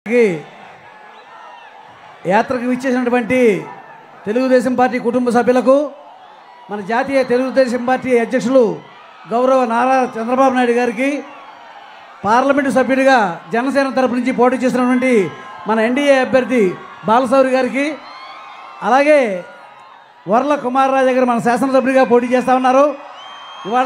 కి యాత్రకు విచ్చేసినటువంటి తెలుగుదేశం పార్టీ కుటుంబ సభ్యులకు మన జాతీయ తెలుగుదేశం పార్టీ అధ్యక్షులు గౌరవ నారా చంద్రబాబు నాయుడు గారికి పార్లమెంటు సభ్యుడిగా జనసేన తరపు నుంచి పోటీ చేసినటువంటి మన ఎన్డీఏ అభ్యర్థి బాలసౌరి గారికి అలాగే వర్ల కుమార్ రాజా గారు మన శాసనసభ్యుడిగా పోటీ చేస్తూ ఉన్నారు ఇవాళ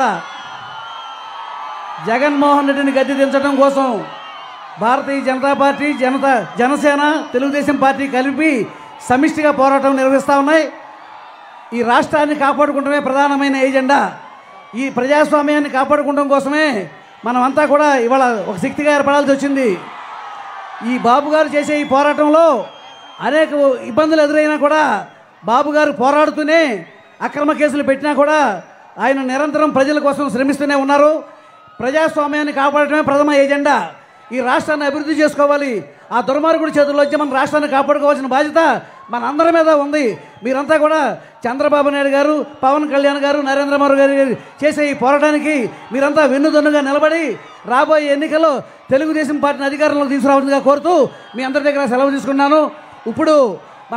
జగన్మోహన్ రెడ్డిని గద్దె దించడం కోసం భారతీయ జనతా పార్టీ జనతా జనసేన తెలుగుదేశం పార్టీ కలిపి సమిష్టిగా పోరాటం నిర్వహిస్తూ ఉన్నాయి ఈ రాష్ట్రాన్ని కాపాడుకుంటమే ప్రధానమైన ఎజెండా ఈ ప్రజాస్వామ్యాన్ని కాపాడుకోవడం కోసమే మనమంతా కూడా ఇవాళ ఒక శక్తిగా ఏర్పడాల్సి వచ్చింది ఈ బాబు గారు చేసే ఈ పోరాటంలో అనేక ఇబ్బందులు ఎదురైనా కూడా బాబు గారు పోరాడుతూనే అక్రమ కేసులు పెట్టినా కూడా ఆయన నిరంతరం ప్రజల కోసం శ్రమిస్తూనే ఉన్నారు ప్రజాస్వామ్యాన్ని కాపాడటమే ప్రథమ ఎజెండా ఈ రాష్ట్రాన్ని అభివృద్ధి చేసుకోవాలి ఆ దుర్మార్గుడి చేతుల్లో వచ్చి మన రాష్ట్రాన్ని కాపాడుకోవాల్సిన బాధ్యత మన అందరి మీద ఉంది మీరంతా కూడా చంద్రబాబు నాయుడు గారు పవన్ కళ్యాణ్ గారు నరేంద్ర మోదీ గారు చేసే ఈ పోరాటానికి మీరంతా వెన్నుదన్నుగా నిలబడి రాబోయే ఎన్నికల్లో తెలుగుదేశం పార్టీని అధికారంలోకి తీసుకురావాల్సిందిగా కోరుతూ మీ అందరి దగ్గర సెలవు తీసుకున్నాను ఇప్పుడు మన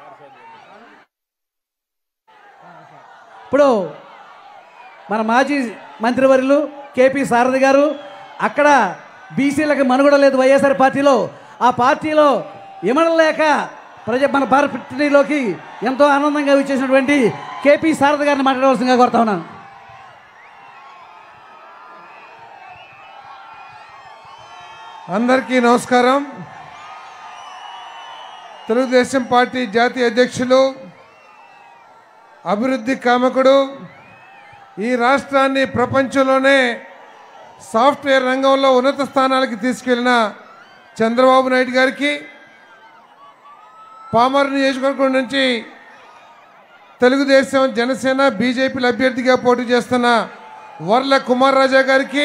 ఇప్పుడు మన మాజీ మంత్రివర్యులు కేపీ సారథి గారు అక్కడ బీసీలకు మనుగడ లేదు వైఎస్ఆర్ పార్టీలో ఆ పార్టీలో ఇమడలేక ప్రజ మన పార్టీలోకి ఎంతో ఆనందంగా విచ్చేసినటువంటి కేపీ సారథి గారిని మాట్లాడవలసిందిగా కోరుతా ఉన్నాను అందరికీ నమస్కారం తెలుగుదేశం పార్టీ జాతీయ అధ్యక్షులు అభివృద్ధి కామకుడు ఈ రాష్ట్రాన్ని ప్రపంచంలోనే సాఫ్ట్వేర్ రంగంలో ఉన్నత స్థానాలకి తీసుకెళ్లిన చంద్రబాబు నాయుడు గారికి పామర్ నియోజకవర్గం నుంచి తెలుగుదేశం జనసేన బీజేపీల అభ్యర్థిగా పోటీ చేస్తున్న వర్ల కుమార్ రాజా గారికి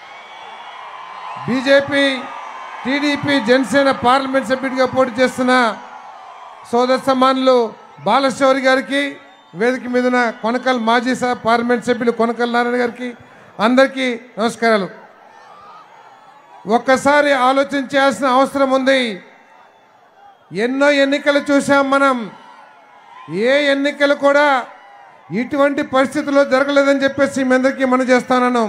బీజేపీ టీడీపీ జనసేన పార్లమెంట్ సభ్యుడిగా పోటీ చేస్తున్న సోదర సమానులు బాలశౌరి గారికి వేదిక మీద ఉన్న కొనకల్ మాజీ సభ పార్లమెంట్ సభ్యులు కొనకల్ నారాయణ గారికి అందరికీ నమస్కారాలు ఒక్కసారి ఆలోచన చేయాల్సిన అవసరం ఉంది ఎన్నో ఎన్నికలు చూసాం మనం ఏ ఎన్నికలు కూడా ఇటువంటి పరిస్థితుల్లో జరగలేదని చెప్పేసి మీ అందరికీ మనం చేస్తానను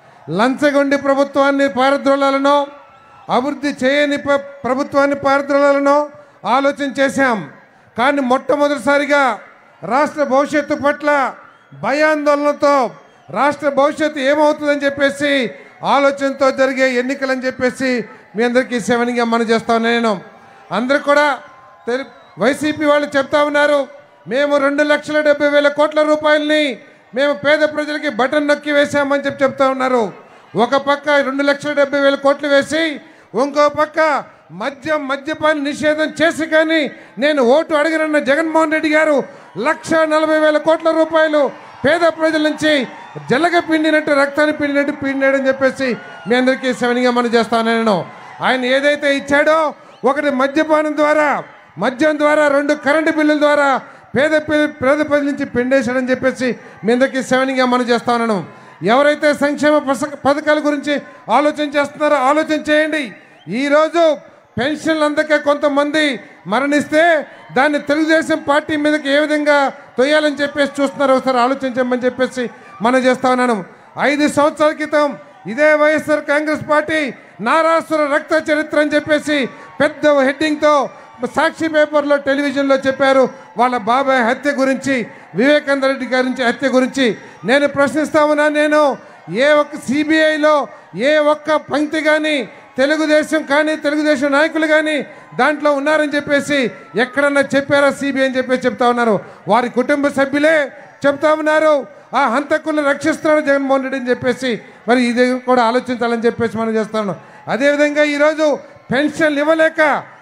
లంచగొండి ప్రభుత్వాన్ని పారద్రోలాలను అభివృద్ధి చేయని ప్ర- ప్రభుత్వాన్ని పారద్రోలాలను ఆలోచన చేశాం కానీ మొట్టమొదటిసారిగా రాష్ట్ర భవిష్యత్తు పట్ల భయాందోళనతో రాష్ట్ర భవిష్యత్తు ఏమవుతుందని చెప్పేసి ఆలోచనతో జరిగే ఎన్నికలని చెప్పేసి మీ అందరికీ సెవెన్గా మనం చేస్తాను నేను అందరూ కూడా తెలు- వైసీపీ వాళ్ళు చెప్తా ఉన్నారు మేము రెండు లక్షల డెబ్బై వేల కోట్ల రూపాయలని మేము పేద ప్రజలకి బటన్ నొక్కి వేసామని చెప్పి చెప్తా ఉన్నారు ఒక పక్క రెండు లక్షల డెబ్బై వేల కోట్లు వేసి ఇంకో పక్క మద్యం మద్యపాన నిషేధం చేసి కానీ నేను ఓటు అడగనన్న జగన్మోహన్ రెడ్డి గారు లక్ష నలభై వేల కోట్ల రూపాయలు పేద ప్రజల నుంచి జలగ పిండినట్టు రక్తాన్ని పిండినట్టు పిండినాడని చెప్పేసి మీ అందరికీ సెవెన్గా మనం చేస్తాను నేను ఆయన ఏదైతే ఇచ్చాడో ఒకటి మద్యపానం ద్వారా మద్యం ద్వారా రెండు కరెంటు బిల్లుల ద్వారా పేద పే- పేద ప్రజల నుంచి పిండేశాడని చెప్పేసి మీ అందరికీ సెవెన్గా మనం చేస్తా ఉన్నాను ఎవరైతే సంక్షేమ పస- పథకాల గురించి ఆలోచన చేస్తున్నారో ఆలోచన చేయండి ఈరోజు పెన్షన్లు అందక కొంతమంది మరణిస్తే దాన్ని తెలుగుదేశం పార్టీ మీదకి ఏ విధంగా తొయ్యాలని చెప్పేసి చూస్తున్నారు ఒకసారి ఆలోచించమని చెప్పేసి మనం చేస్తా ఉన్నాను ఐదు సంవత్సరాల క్రితం ఇదే వైఎస్ఆర్ కాంగ్రెస్ పార్టీ నారాసుర రక్త చరిత్ర అని చెప్పేసి పెద్ద హెడ్డింగ్తో సాక్షి పేపర్లో టెలివిజన్లో చెప్పారు వాళ్ళ బాబాయ్ హత్య గురించి వివేకానంద రెడ్డి గారించి హత్య గురించి నేను ప్రశ్నిస్తా ఉన్నా నేను ఏ ఒక్క సిబిఐలో ఏ ఒక్క పంక్తి కానీ తెలుగుదేశం కానీ తెలుగుదేశం నాయకులు కానీ దాంట్లో ఉన్నారని చెప్పేసి ఎక్కడన్నా చెప్పారా సిబిఐ అని చెప్పేసి చెప్తా ఉన్నారు వారి కుటుంబ సభ్యులే చెప్తా ఉన్నారు ఆ హంతకులను రక్షిస్తున్నాడు జగన్మోహన్ రెడ్డి అని చెప్పేసి మరి ఇది కూడా ఆలోచించాలని చెప్పేసి మనం చేస్తాను అదేవిధంగా ఈరోజు పెన్షన్లు ఇవ్వలేక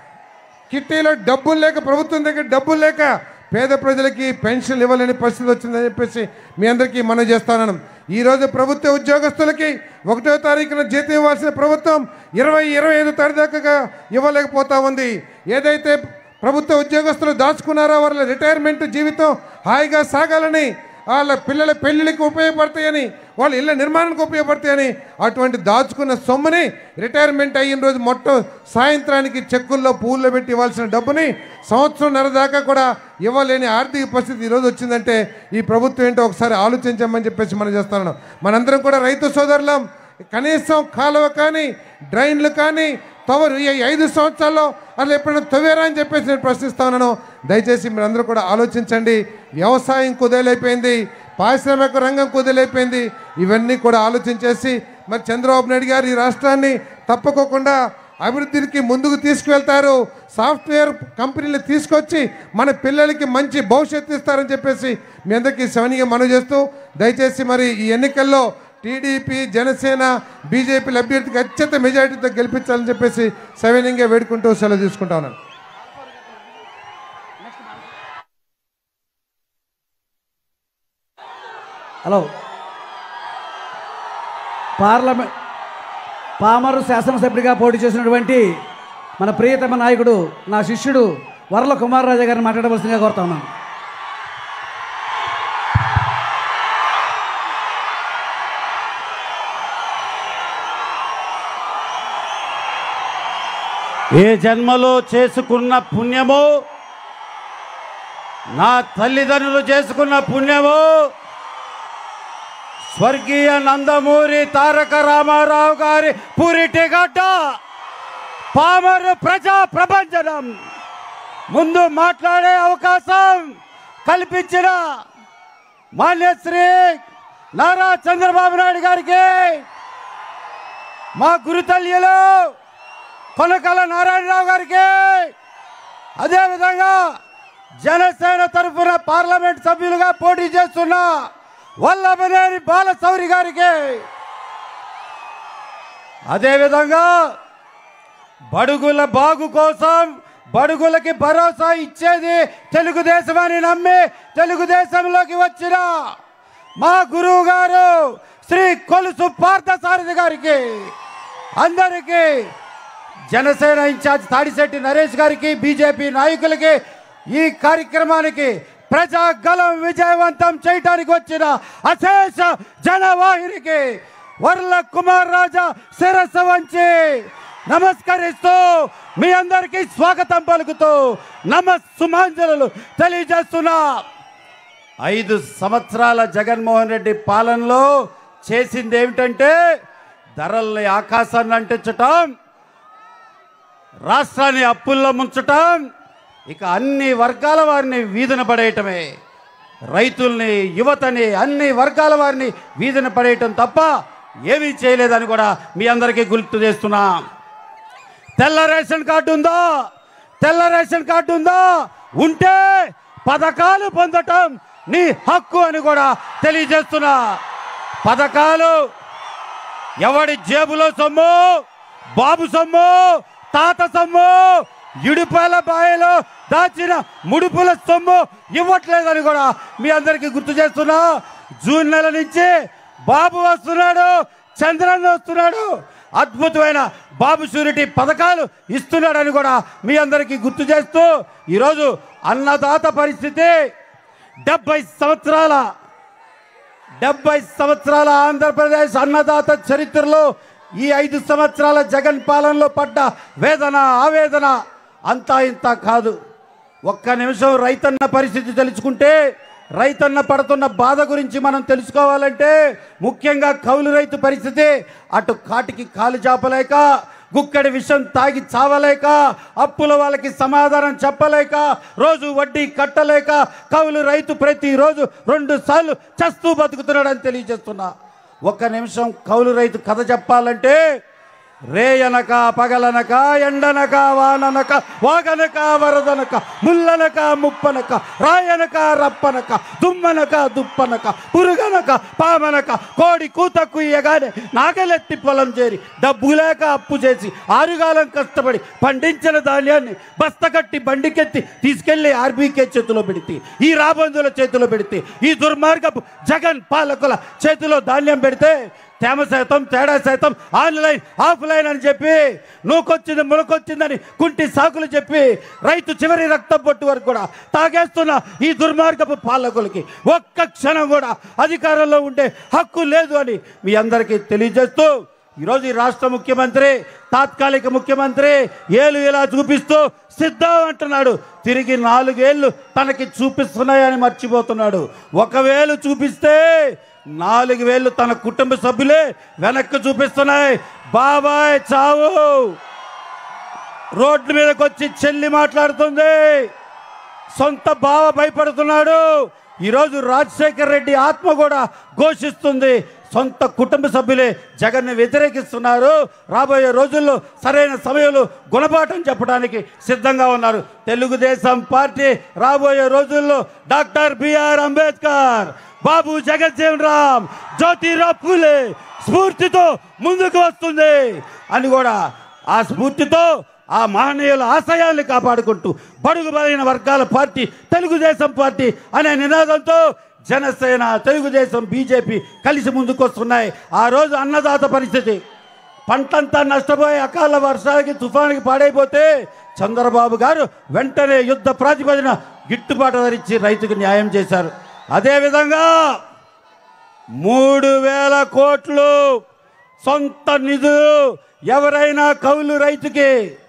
కిట్టీలో డబ్బులు లేక ప్రభుత్వం దగ్గర డబ్బులు లేక పేద ప్రజలకి పెన్షన్లు ఇవ్వలేని పరిస్థితి వచ్చిందని చెప్పేసి మీ అందరికీ మనం చేస్తాను ఈరోజు ప్రభుత్వ ఉద్యోగస్తులకి ఒకటో తారీఖున జీతం ఇవ్వాల్సిన ప్రభుత్వం ఇరవై ఇరవై ఐదు తారీఖు దాకా ఇవ్వలేకపోతా ఉంది ఏదైతే ప్రభుత్వ ఉద్యోగస్తులు దాచుకున్నారో వాళ్ళ రిటైర్మెంట్ జీవితం హాయిగా సాగాలని వాళ్ళ పిల్లల పెళ్లిళ్ళకి ఉపయోగపడతాయని వాళ్ళ ఇళ్ళ నిర్మాణానికి ఉపయోగపడతాయని అటువంటి దాచుకున్న సొమ్ముని రిటైర్మెంట్ అయిన రోజు మొత్తం సాయంత్రానికి చెక్కుల్లో పూల్లో పెట్టి ఇవ్వాల్సిన డబ్బుని సంవత్సరంన్నర దాకా కూడా ఇవ్వలేని ఆర్థిక పరిస్థితి ఈరోజు వచ్చిందంటే ఈ ప్రభుత్వం ఏంటో ఒకసారి ఆలోచించమని చెప్పేసి మనం చేస్తున్నాం మనందరం కూడా రైతు సోదరులం కనీసం కాలువ కానీ డ్రైన్లు కానీ తవరు ఈ ఐదు సంవత్సరాల్లో అసలు ఎప్పుడైనా తవ్వారా అని చెప్పేసి నేను ప్రశ్నిస్తా ఉన్నాను దయచేసి మీరందరూ కూడా ఆలోచించండి వ్యవసాయం కుదేలైపోయింది పారిశ్రామిక రంగం కుదేలైపోయింది ఇవన్నీ కూడా ఆలోచించేసి మరి చంద్రబాబు నాయుడు గారు ఈ రాష్ట్రాన్ని తప్పకోకుండా అభివృద్ధికి ముందుకు తీసుకువెళ్తారు సాఫ్ట్వేర్ కంపెనీలు తీసుకొచ్చి మన పిల్లలకి మంచి భవిష్యత్తు ఇస్తారని చెప్పేసి మీ అందరికీ శవనిగా మనవి చేస్తూ దయచేసి మరి ఈ ఎన్నికల్లో టీడీపీ జనసేన బీజేపీ అభ్యర్థికి అత్యంత మెజారిటీతో గెలిపించాలని చెప్పేసి సవినీయంగా వేడుకుంటూ సెలవు తీసుకుంటా ఉన్నాను హలో పార్లమెంట్ పామరు శాసనసభ్యుడిగా పోటీ చేసినటువంటి మన ప్రియతమ నాయకుడు నా శిష్యుడు వరల కుమార్ రాజా గారిని మాట్లాడవలసిందిగా కోరుతా ఉన్నాను ఏ జన్మలో చేసుకున్న పుణ్యము నా తల్లిదండ్రులు చేసుకున్న పుణ్యము స్వర్గీయ నందమూరి తారక రామారావు గారి పురిటిగడ్డ పామరు ప్రజా ప్రపంచనం ముందు మాట్లాడే అవకాశం కల్పించిన మాన్యశ్రీ నారా చంద్రబాబు నాయుడు గారికి మా గురుతల్యులు కొనకల నారాయణరావు గారికి అదేవిధంగా జనసేన తరఫున పార్లమెంట్ సభ్యులుగా పోటీ చేస్తున్న వల్లభనేని బాలశౌరి గారికి అదేవిధంగా బడుగుల బాగు కోసం బడుగులకి భరోసా ఇచ్చేది తెలుగుదేశం అని నమ్మి తెలుగుదేశంలోకి వచ్చిన మా గురువు గారు శ్రీ కొలుసు పార్థసారథి గారికి అందరికీ జనసేన ఇన్ఛార్జ్ తాడిశెట్టి నరేష్ గారికి బీజేపీ నాయకులకి ఈ కార్యక్రమానికి ప్రజాగలం విజయవంతం చేయడానికి వచ్చిన అశేష జనవాహినికి వర్ల కుమార్ రాజా శిరస్సు వంచి నమస్కరిస్తూ మీ అందరికీ స్వాగతం పలుకుతూ నమస్సుమాంజలు తెలియజేస్తున్నా ఐదు సంవత్సరాల జగన్మోహన్ రెడ్డి పాలనలో చేసింది ఏమిటంటే ధరల్ని ఆకాశాన్ని అంటించటం రాష్ట్రాన్ని అప్పుల్లో ముంచటం ఇక అన్ని వర్గాల వారిని వీధిన పడేయటమే రైతుల్ని యువతని అన్ని వర్గాల వారిని వీధిన పడేయటం తప్ప ఏమీ చేయలేదని కూడా మీ అందరికీ గుర్తు చేస్తున్నా తెల్ల రేషన్ కార్డు ఉందా తెల్ల రేషన్ కార్డు ఉందా ఉంటే పథకాలు పొందటం నీ హక్కు అని కూడా తెలియజేస్తున్నా పథకాలు ఎవడి జేబులో సొమ్ము బాబు సొమ్ము తాత సొమ్ము ఇడుపాల బాయలో దాచిన ముడుపుల సొమ్ము ఇవ్వట్లేదని కూడా మీ అందరికీ గుర్తు చేస్తున్నా జూన్ నెల నుంచి బాబు వస్తున్నాడు చంద్రన్న వస్తున్నాడు అద్భుతమైన బాబు షూరిటీ పథకాలు ఇస్తున్నాడని కూడా మీ అందరికీ గుర్తు చేస్తూ ఈరోజు అన్నదాత పరిస్థితి డెబ్బై సంవత్సరాల డెబ్బై సంవత్సరాల ఆంధ్రప్రదేశ్ అన్నదాత చరిత్రలో ఈ ఐదు సంవత్సరాల జగన్ పాలనలో పడ్డ వేదన ఆవేదన అంతా ఇంత కాదు ఒక్క నిమిషం రైతన్న పరిస్థితి తెలుసుకుంటే రైతన్న పడుతున్న బాధ గురించి మనం తెలుసుకోవాలంటే ముఖ్యంగా కౌలు రైతు పరిస్థితి అటు కాటికి కాలు చాపలేక గుక్కడి విషం తాగి చావలేక అప్పుల వాళ్ళకి సమాధానం చెప్పలేక రోజు వడ్డీ కట్టలేక కౌలు రైతు ప్రతిరోజు రెండు సార్లు చస్తూ బతుకుతున్నాడని తెలియజేస్తున్నా ఒక్క నిమిషం కౌలు రైతు కథ చెప్పాలంటే రేయనక పగలనక ఎండనక వాననక వాగనక వరదనక ముల్లనక ముప్పనక రాయనక రప్పనక దుమ్మనక దుప్పనక పురుగనక పామనక కోడి కూత కుయ్యగానే నాగలెత్తి పొలం చేరి డబ్బు లేక అప్పు చేసి ఆరుగాలం కష్టపడి పండించిన ధాన్యాన్ని బస్తకట్టి బండికెత్తి తీసుకెళ్లి ఆర్బీకే చేతిలో పెడితే ఈ రాబందుల చేతిలో పెడితే ఈ దుర్మార్గపు జగన్ పాలకుల చేతిలో ధాన్యం పెడితే తేమ శాతం తేడా శాతం ఆన్లైన్ ఆఫ్లైన్ అని చెప్పి నూకొచ్చింది ములకొచ్చిందని కుంటి సాకులు చెప్పి రైతు చివరి రక్తం పొట్టు వరకు కూడా తాగేస్తున్న ఈ దుర్మార్గపు పాలకులకి ఒక్క క్షణం కూడా అధికారంలో ఉండే హక్కు లేదు అని మీ అందరికీ తెలియజేస్తూ ఈరోజు ఈ రాష్ట్ర ముఖ్యమంత్రి తాత్కాలిక ముఖ్యమంత్రి ఏలు ఇలా చూపిస్తూ సిద్ధం అంటున్నాడు తిరిగి నాలుగేళ్లు తనకి చూపిస్తున్నాయని మర్చిపోతున్నాడు ఒకవేళ చూపిస్తే నాలుగు వేలు తన కుటుంబ సభ్యులే వెనక్కి చూపిస్తున్నాయి బాబాయ్ చావు రోడ్ల మీదకి వచ్చి చెల్లి మాట్లాడుతుంది సొంత బావ భయపడుతున్నాడు ఈరోజు రాజశేఖర్ రెడ్డి ఆత్మ కూడా ఘోషిస్తుంది సొంత కుటుంబ సభ్యులే జగన్ని వ్యతిరేకిస్తున్నారు రాబోయే రోజుల్లో సరైన సమయంలో గుణపాఠం చెప్పడానికి సిద్ధంగా ఉన్నారు తెలుగుదేశం పార్టీ రాబోయే రోజుల్లో డాక్టర్ బిఆర్ అంబేద్కర్ బాబు జగజ్జీవన్ రామ్ జ్యోతిరావు పూలే స్ఫూర్తితో ముందుకు వస్తుంది అని కూడా ఆ స్ఫూర్తితో ఆ మహనీయుల ఆశయాల్ని కాపాడుకుంటూ బడుగు బలైన వర్గాల పార్టీ తెలుగుదేశం పార్టీ అనే నినాదంతో జనసేన తెలుగుదేశం బీజేపీ కలిసి ముందుకు వస్తున్నాయి ఆ రోజు అన్నదాత పరిస్థితి పంటంతా నష్టపోయి అకాల వర్షాలకి తుఫానికి పాడైపోతే చంద్రబాబు గారు వెంటనే యుద్ధ ప్రాతిపదిన గిట్టుబాటు ధరించి రైతుకు న్యాయం చేశారు అదేవిధంగా మూడు వేల కోట్లు సొంత నిధులు ఎవరైనా కౌలు రైతుకి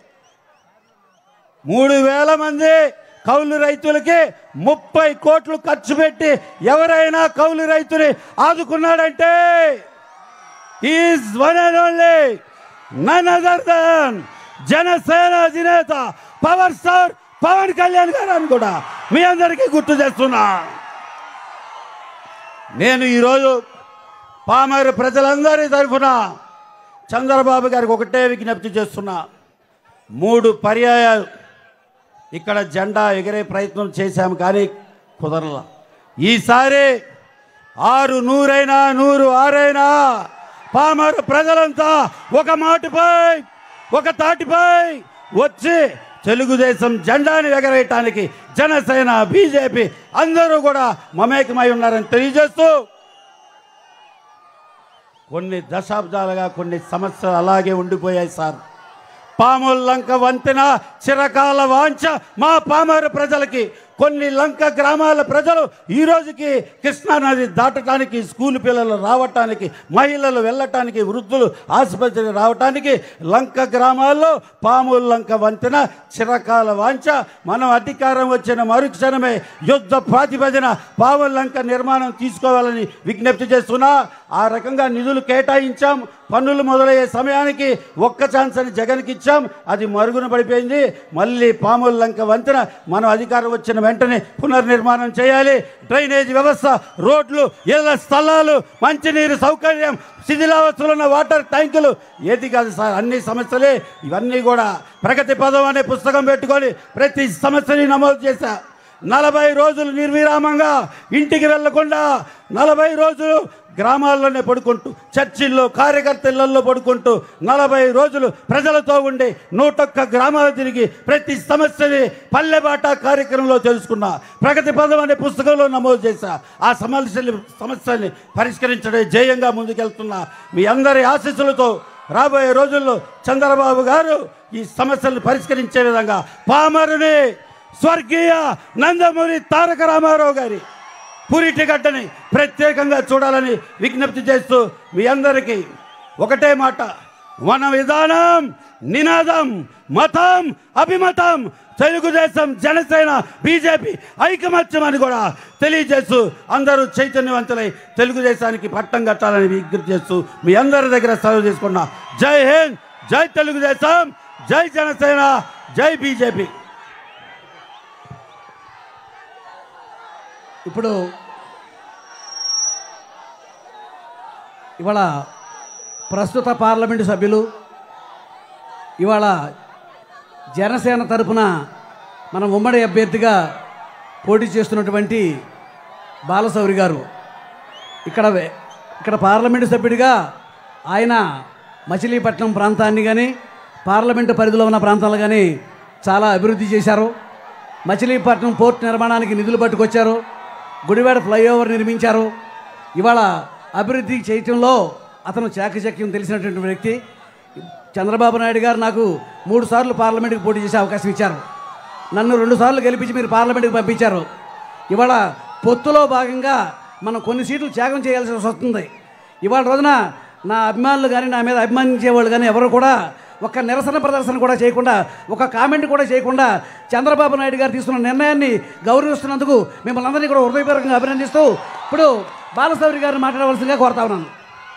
మూడు వేల మంది కౌలు రైతులకి ముప్పై కోట్లు ఖర్చు పెట్టి ఎవరైనా కౌలు రైతుని ఆదుకున్నాడంటే is one and only none other than Janasena అధినేత పవర్ స్టార్ పవన్ కళ్యాణ్ గారు అని కూడా మీ అందరికీ గుర్తు చేస్తున్నా నేను ఈరోజు పామరు ప్రజలందరి తరఫున చంద్రబాబు గారికి ఒకటే విజ్ఞప్తి చేస్తున్నా మూడు పర్యాయాలు ఇక్కడ జెండా ఎగిరే ప్రయత్నం చేశాము కానీ కుదరల ఈసారి ఆరు నూరైనా నూరు ఆరైనా పామరు ప్రజలంతా ఒక మాటుపై ఒక తాటిపై వచ్చి తెలుగుదేశం జెండాని ఎగరేయటానికి జనసేన బీజేపీ అందరూ కూడా మమేకమై ఉన్నారని తెలియజేస్తూ కొన్ని దశాబ్దాలుగా కొన్ని సమస్యలు అలాగే ఉండిపోయాయి సార్ పాముల లంక వంతెన చిరకాల వాంఛ మా పామర ప్రజలకి కొన్ని లంక గ్రామాల ప్రజలు ఈ రోజుకి కృష్ణానది దాటడానికి స్కూల్ పిల్లలు రావటానికి మహిళలు వెళ్ళటానికి వృద్ధులు ఆసుపత్రికి రావటానికి లంక గ్రామాల్లో పాముల లంక వంతెన చిరకాల వాంఛ మనం అధికారం వచ్చిన మరుక్షణమే యుద్ధ ప్రాతిపదిన పాముల లంక నిర్మాణం తీసుకోవాలని విజ్ఞప్తి చేస్తున్నా ఆ రకంగా నిధులు కేటాయించాం పన్నులు మొదలయ్యే సమయానికి ఒక్క ఛాన్స్ అని జగన్కి ఇచ్చాం అది మరుగున పడిపోయింది మళ్ళీ పాముల లంక వంతెన మనం అధికారం వచ్చిన వెంటనే పునర్నిర్మాణం చేయాలి డ్రైనేజ్ వ్యవస్థ రోడ్లు ఇళ్ల స్థలాలు మంచినీరు సౌకర్యం శిథిలావస్థలున్న వాటర్ ట్యాంకులు ఏది కాదు సార్ అన్ని సమస్యలే ఇవన్నీ కూడా ప్రగతి పదం అనే పుస్తకం పెట్టుకొని ప్రతి సమస్యని నమోదు చేశా నలభై రోజులు నిర్విరామంగా ఇంటికి వెళ్లకుండా నలభై రోజులు గ్రామాల్లోనే పడుకుంటూ చర్చిల్లో కార్యకర్తలలో పడుకుంటూ నలభై రోజులు ప్రజలతో ఉండి నూటొక్క గ్రామాలు తిరిగి ప్రతి సమస్యని పల్లెబాట కార్యక్రమంలో తెలుసుకున్నా ప్రగతి పదం అనే పుస్తకంలో నమోదు చేశా ఆ సమస్యని సమస్యని పరిష్కరించడే జయంగా ముందుకెళ్తున్నా మీ అందరి ఆశీస్సులతో రాబోయే రోజుల్లో చంద్రబాబు గారు ఈ సమస్యలను పరిష్కరించే విధంగా పామరుని స్వర్గీయ నందమూరి తారక రామారావు గారి పురిటిగడ్డని ప్రత్యేకంగా చూడాలని విజ్ఞప్తి చేస్తూ మీ అందరికీ ఒకటే మాట మన విధానం నినాదం మతం అభిమతం తెలుగుదేశం జనసేన బీజేపీ ఐకమత్యం అని కూడా తెలియజేస్తూ అందరూ చైతన్యవంతులై తెలుగుదేశానికి పట్టం కట్టాలని విజ్ఞప్తి చేస్తూ మీ అందరి దగ్గర సెలవు చేసుకున్నా జై హింద్ జై తెలుగుదేశం జై జనసేన జై బీజేపీ ఇప్పుడు ఇవాళ ప్రస్తుత పార్లమెంటు సభ్యులు ఇవాళ జనసేన తరపున మన ఉమ్మడి అభ్యర్థిగా పోటీ చేస్తున్నటువంటి బాలశౌరి గారు ఇక్కడ వే- ఇక్కడ పార్లమెంటు సభ్యుడిగా ఆయన మచిలీపట్నం ప్రాంతాన్ని కానీ పార్లమెంటు పరిధిలో ఉన్న ప్రాంతాలు కానీ చాలా అభివృద్ధి చేశారు మచిలీపట్నం పోర్ట్ నిర్మాణానికి నిధులు పట్టుకొచ్చారు గుడివాడ ఫ్లైఓవర్ నిర్మించారు ఇవాళ అభివృద్ధి చేయటంలో అతను చాకచక్యం తెలిసినటువంటి వ్యక్తి చంద్రబాబు నాయుడు గారు నాకు మూడు సార్లు పార్లమెంట్కి పోటీ చేసే అవకాశం ఇచ్చారు నన్ను రెండు సార్లు గెలిపించి మీరు పార్లమెంట్కి పంపించారు ఇవాళ పొత్తులో భాగంగా మనం కొన్ని సీట్లు త్యాగం చేయాల్సి వస్తుంది ఇవాళ రోజున నా అభిమానులు కానీ నా మీద అభిమానించేవాళ్ళు కానీ ఎవరు కూడా ఒక్క నిరసన ప్రదర్శన కూడా చేయకుండా ఒక కామెంట్ కూడా చేయకుండా చంద్రబాబు నాయుడు గారు తీసుకున్న నిర్ణయాన్ని గౌరవిస్తున్నందుకు మిమ్మల్ని అందరినీ కూడా హృదయపూర్వకంగా అభినందిస్తూ ఇప్పుడు బాలసౌరి గారిని మాట్లాడవలసిందిగా కోరుతా ఉన్నాను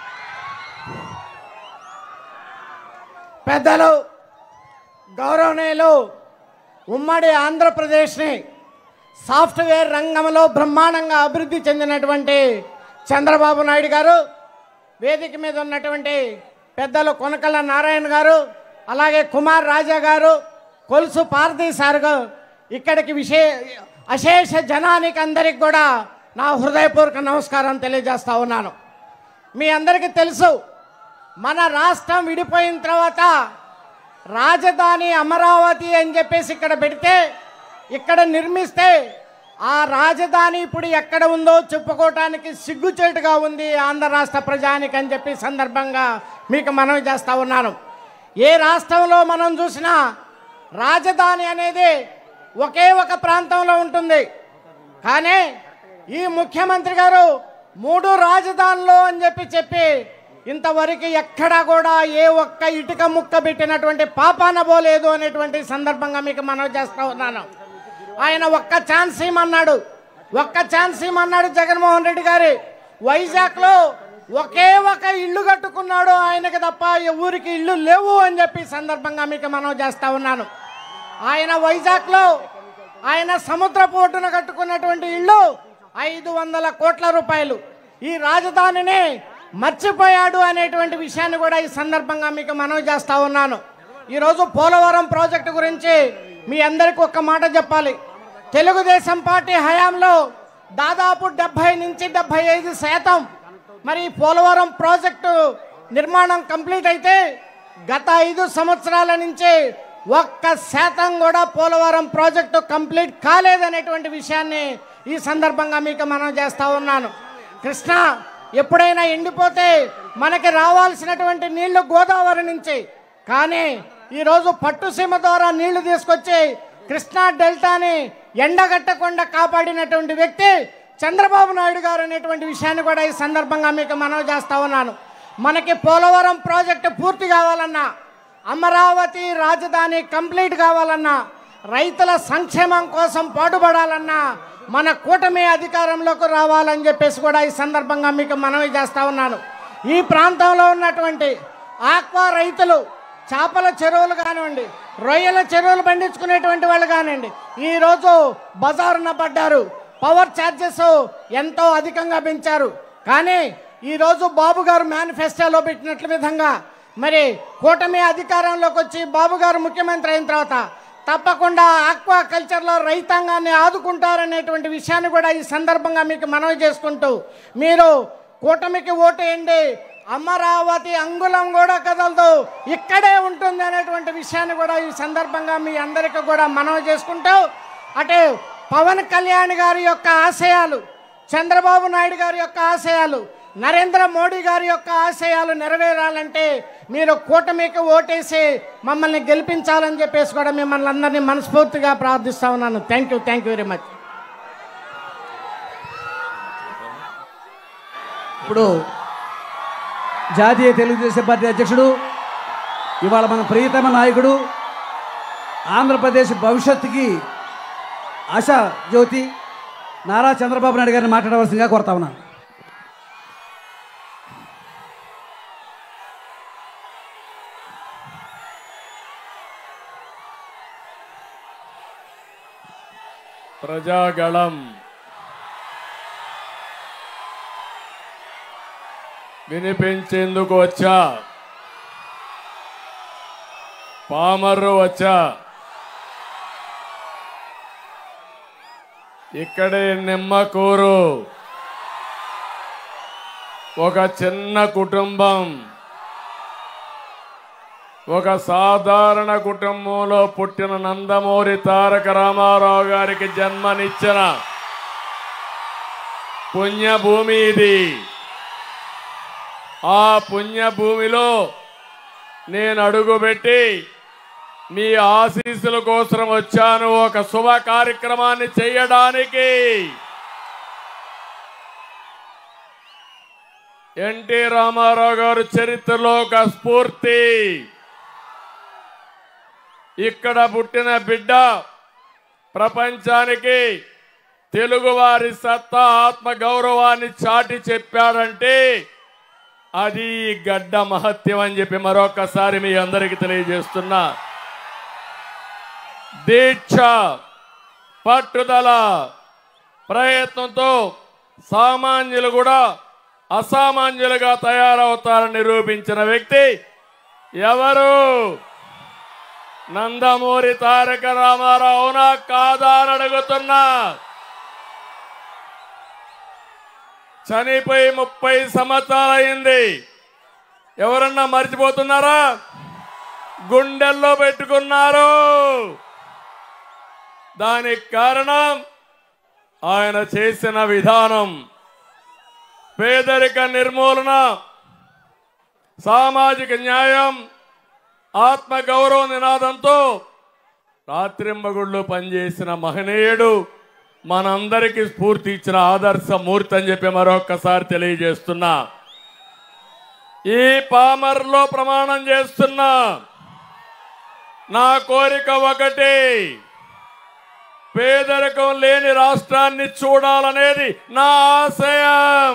పెద్దలు గౌరవనీయులు ఉమ్మడి ఆంధ్రప్రదేశ్ని సాఫ్ట్వేర్ రంగంలో బ్రహ్మాండంగా అభివృద్ధి చెందినటువంటి చంద్రబాబు నాయుడు గారు వేదిక మీద ఉన్నటువంటి పెద్దలు కొనకళ్ళ నారాయణ గారు అలాగే కుమార్ రాజా గారు కొలుసు పార్థీ సార్ గారు ఇక్కడికి విశే అశేష జనానికి అందరికి కూడా నా హృదయపూర్వక నమస్కారం తెలియజేస్తా ఉన్నాను మీ అందరికీ తెలుసు మన రాష్ట్రం విడిపోయిన తర్వాత రాజధాని అమరావతి అని చెప్పేసి ఇక్కడ పెడితే ఇక్కడ నిర్మిస్తే ఆ రాజధాని ఇప్పుడు ఎక్కడ ఉందో చెప్పుకోవటానికి సిగ్గుచేటుగా ఉంది ఆంధ్ర రాష్ట్ర ప్రజానికి అని చెప్పి సందర్భంగా మీకు మనవి చేస్తా ఉన్నాను ఏ రాష్ట్రంలో మనం చూసినా రాజధాని అనేది ఒకే ఒక ప్రాంతంలో ఉంటుంది కానీ ఈ ముఖ్యమంత్రి గారు మూడు రాజధానులు అని చెప్పి చెప్పి ఇంతవరకు ఎక్కడా కూడా ఏ ఒక్క ఇటుక ముక్క పెట్టినటువంటి పాపాన పోలేదు అనేటువంటి సందర్భంగా మీకు మనవి చేస్తా ఉన్నాను ఆయన ఒక్క ఛాన్స్ ఇమ్మన్నాడు ఒక్క ఛాన్స్ ఇమ్మన్నాడు జగన్మోహన్ రెడ్డి గారి వైజాగ్లో ఒకే ఒక ఇల్లు కట్టుకున్నాడు ఆయనకి తప్ప ఊరికి ఇల్లు లేవు అని చెప్పి సందర్భంగా మీకు మనవి చేస్తా ఉన్నాను ఆయన వైజాగ్లో ఆయన సముద్ర పోటున కట్టుకున్నటువంటి ఇల్లు ఐదు వందల కోట్ల రూపాయలు ఈ రాజధానిని మర్చిపోయాడు అనేటువంటి విషయాన్ని కూడా ఈ సందర్భంగా మీకు మనవి చేస్తా ఉన్నాను ఈరోజు పోలవరం ప్రాజెక్టు గురించి మీ అందరికీ ఒక్క మాట చెప్పాలి తెలుగుదేశం పార్టీ హయాంలో దాదాపు డెబ్బై నుంచి డెబ్బై ఐదు శాతం మరి ఈ పోలవరం ప్రాజెక్టు నిర్మాణం కంప్లీట్ అయితే గత ఐదు సంవత్సరాల నుంచి ఒక్క శాతం కూడా పోలవరం ప్రాజెక్టు కంప్లీట్ కాలేదనేటువంటి విషయాన్ని ఈ సందర్భంగా మీకు మనం చేస్తా ఉన్నాను కృష్ణ ఎప్పుడైనా ఎండిపోతే మనకి రావాల్సినటువంటి నీళ్లు గోదావరి నుంచి కానీ ఈరోజు పట్టుసీమ ద్వారా నీళ్లు తీసుకొచ్చి కృష్ణా డెల్టాని ఎండగట్టకుండా కాపాడినటువంటి వ్యక్తి చంద్రబాబు నాయుడు గారు అనేటువంటి విషయాన్ని కూడా ఈ సందర్భంగా మీకు మనవి చేస్తా ఉన్నాను మనకి పోలవరం ప్రాజెక్టు పూర్తి కావాలన్నా అమరావతి రాజధాని కంప్లీట్ కావాలన్నా రైతుల సంక్షేమం కోసం పాటుపడాలన్నా మన కూటమి అధికారంలోకి రావాలని చెప్పేసి కూడా ఈ సందర్భంగా మీకు మనవి చేస్తా ఉన్నాను ఈ ప్రాంతంలో ఉన్నటువంటి ఆక్వా రైతులు చేపల చెరువులు కానివ్వండి రొయ్యల చెరువులు పండించుకునేటువంటి వాళ్ళు కానివ్వండి ఈరోజు బజారున పడ్డారు పవర్ ఛార్జెస్ ఎంతో అధికంగా పెంచారు కానీ ఈరోజు బాబు గారు మేనిఫెస్టోలో పెట్టినట్ల విధంగా మరి కూటమి అధికారంలోకి వచ్చి బాబు గారు ముఖ్యమంత్రి అయిన తర్వాత తప్పకుండా ఆక్వా కల్చర్లో రైతాంగాన్ని ఆదుకుంటారనేటువంటి విషయాన్ని కూడా ఈ సందర్భంగా మీకు మనవి చేసుకుంటూ మీరు కూటమికి ఓటేయండి అమరావతి అంగుళం కూడా కదలదు ఇక్కడే ఉంటుంది అనేటువంటి విషయాన్ని కూడా ఈ సందర్భంగా మీ అందరికీ కూడా మనవి చేసుకుంటూ అటే పవన్ కళ్యాణ్ గారి యొక్క ఆశయాలు చంద్రబాబు నాయుడు గారి యొక్క ఆశయాలు నరేంద్ర మోడీ గారి యొక్క ఆశయాలు నెరవేరాలంటే మీరు కూటమికి ఓటేసి మమ్మల్ని గెలిపించాలని చెప్పేసి కూడా మిమ్మల్ని అందరినీ మనస్ఫూర్తిగా ప్రార్థిస్తా ఉన్నాను thank you thank you very much ఇప్పుడు జాతీయ తెలుగుదేశం పార్టీ అధ్యక్షుడు ఇవాళ మన ప్రియతమ నాయకుడు ఆంధ్రప్రదేశ్ భవిష్యత్తుకి ఆశా జ్యోతి నారా చంద్రబాబు నాయుడు గారిని మాట్లాడవలసిందిగా కోరుతా ఉన్నాను ప్రజాగళం వినిపించేందుకు వచ్చా పామర్రు వచ్చా ఇక్కడే నిమ్మకూరు ఒక చిన్న కుటుంబం ఒక సాధారణ కుటుంబంలో పుట్టిన నందమూరి తారక రామారావు గారికి జన్మనిచ్చిన పుణ్యభూమి ఇది ఆ పుణ్యభూమిలో నేను అడుగుపెట్టి మీ ఆశీస్సుల కోసం వచ్చాను ఒక శుభ కార్యక్రమాన్ని చేయడానికి ఎన్టీ రామారావు గారు చరిత్రలో ఒక స్ఫూర్తి ఇక్కడ పుట్టిన బిడ్డ ప్రపంచానికి తెలుగువారి సత్తా ఆత్మ గౌరవాన్ని చాటి చెప్పాడంటే అది ఈ గడ్డ మహత్యం అని చెప్పి మరొకసారి మీ అందరికీ తెలియజేస్తున్నా దీక్ష పట్టుదల ప్రయత్నంతో సామాన్యులు కూడా అసామాన్యులుగా తయారవుతారని నిరూపించిన వ్యక్తి ఎవరు నందమూరి తారక రామారావు అవునా కాదా అని అడుగుతున్నా చనిపోయి ముప్పై సంవత్సరాలు అయింది ఎవరన్నా మర్చిపోతున్నారా గుండెల్లో పెట్టుకున్నారు దానికి కారణం ఆయన చేసిన విధానం పేదరిక నిర్మూలన సామాజిక న్యాయం ఆత్మ గౌరవ నినాదంతో రాత్రింబగుళ్ళు పనిచేసిన మహనీయుడు మనందరికీ స్ఫూర్తి ఇచ్చిన ఆదర్శ మూర్తి అని చెప్పి మరొక్కసారి తెలియజేస్తున్నా ఈ పామర్లో ప్రమాణం చేస్తున్నా నా కోరిక ఒకటి పేదరికం లేని రాష్ట్రాన్ని చూడాలనేది నా ఆశయం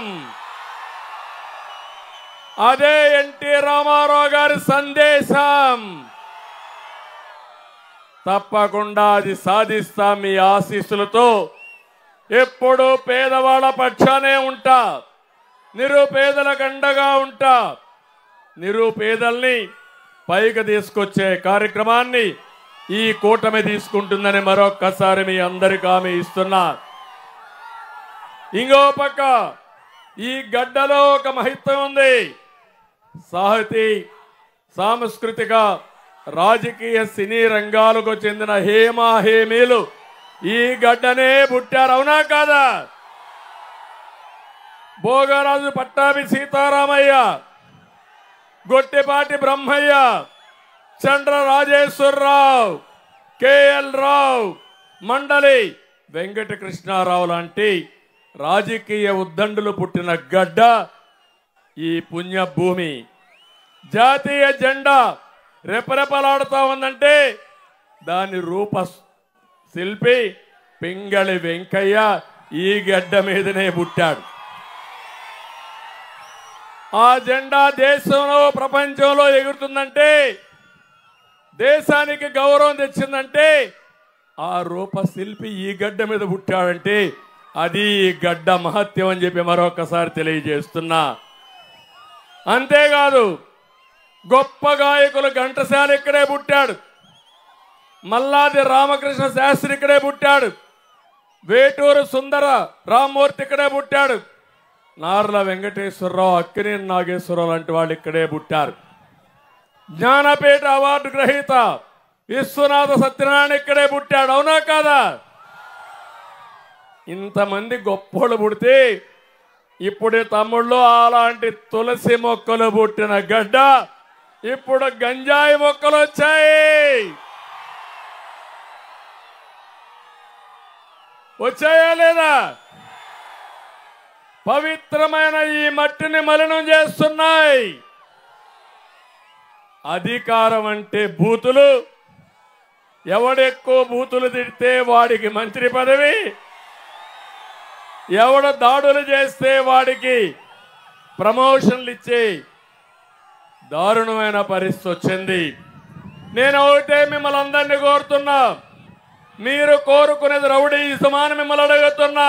అదే ఎన్టీ రామారావు గారి సందేశం తప్పకుండా అది సాధిస్తా మీ ఆశీస్సులతో ఎప్పుడు పేదవాళ్ళ పక్షానే ఉంటా నిరుపేదలకు అండగా ఉంటా నిరుపేదల్ని పైకి తీసుకొచ్చే కార్యక్రమాన్ని ఈ కూటమి తీసుకుంటుందని మరొక్కసారి మీ అందరికి హామీ ఇస్తున్నా ఇంకో పక్క ఈ గడ్డలో ఒక మహిత్వం ఉంది సాహితీ సాంస్కృతిక రాజకీయ సినీ రంగాలకు చెందిన హేమా హేమీలు ఈ గడ్డనే పుట్టారు అవునా కాదా భోగరాజు పట్టాభి సీతారామయ్య గొట్టిపాటి బ్రహ్మయ్య చంద్ర రాజేశ్వరరావు కేఎల్ రావు మండలి వెంకటకృష్ణారావు లాంటి రాజకీయ ఉద్దండులు పుట్టిన గడ్డ ఈ పుణ్యభూమి జాతీయ జెండా రెపరెపలాడుతా ఉందంటే దాని రూప శిల్పి పింగళి వెంకయ్య ఈ గడ్డ మీదనే పుట్టాడు ఆ జెండా దేశంలో ప్రపంచంలో ఎగురుతుందంటే దేశానికి గౌరవం తెచ్చిందంటే ఆ రూప శిల్పి ఈ గడ్డ మీద పుట్టాడంటే అది ఈ గడ్డ మహత్యం అని చెప్పి మరొకసారి తెలియజేస్తున్నా అంతేకాదు గొప్ప గాయకులు ఘంటసాల ఇక్కడే పుట్టాడు మల్లాది రామకృష్ణ శాస్త్రి ఇక్కడే పుట్టాడు వేటూరు సుందర రామ్మూర్తి ఇక్కడే పుట్టాడు నార్ల వెంకటేశ్వరరావు అక్కినే నాగేశ్వరరావు లాంటి వాళ్ళు ఇక్కడే పుట్టారు జ్ఞానపీఠ అవార్డు గ్రహీత విశ్వనాథ సత్యనారాయణ ఇక్కడే పుట్టాడు అవునా కాదా ఇంతమంది గొప్పోళ్ళు పుడితే ఇప్పుడు తమ్ముళ్ళు అలాంటి తులసి మొక్కలు పుట్టిన గడ్డ ఇప్పుడు గంజాయి మొక్కలు వచ్చాయి వచ్చాయా లేదా పవిత్రమైన ఈ మట్టిని మలినం చేస్తున్నాయి అధికారం అంటే బూతులు ఎవడెక్కువ బూతులు తిడితే వాడికి మంత్రి పదవి ఎవడు దాడులు చేస్తే వాడికి ప్రమోషన్లు ఇచ్చే దారుణమైన పరిస్థితి వచ్చింది నేను ఒకటే మిమ్మల్ని అందరినీ కోరుతున్నా మీరు కోరుకునేది రౌడీ ఇసమాని మిమ్మల్ని అడుగుతున్నా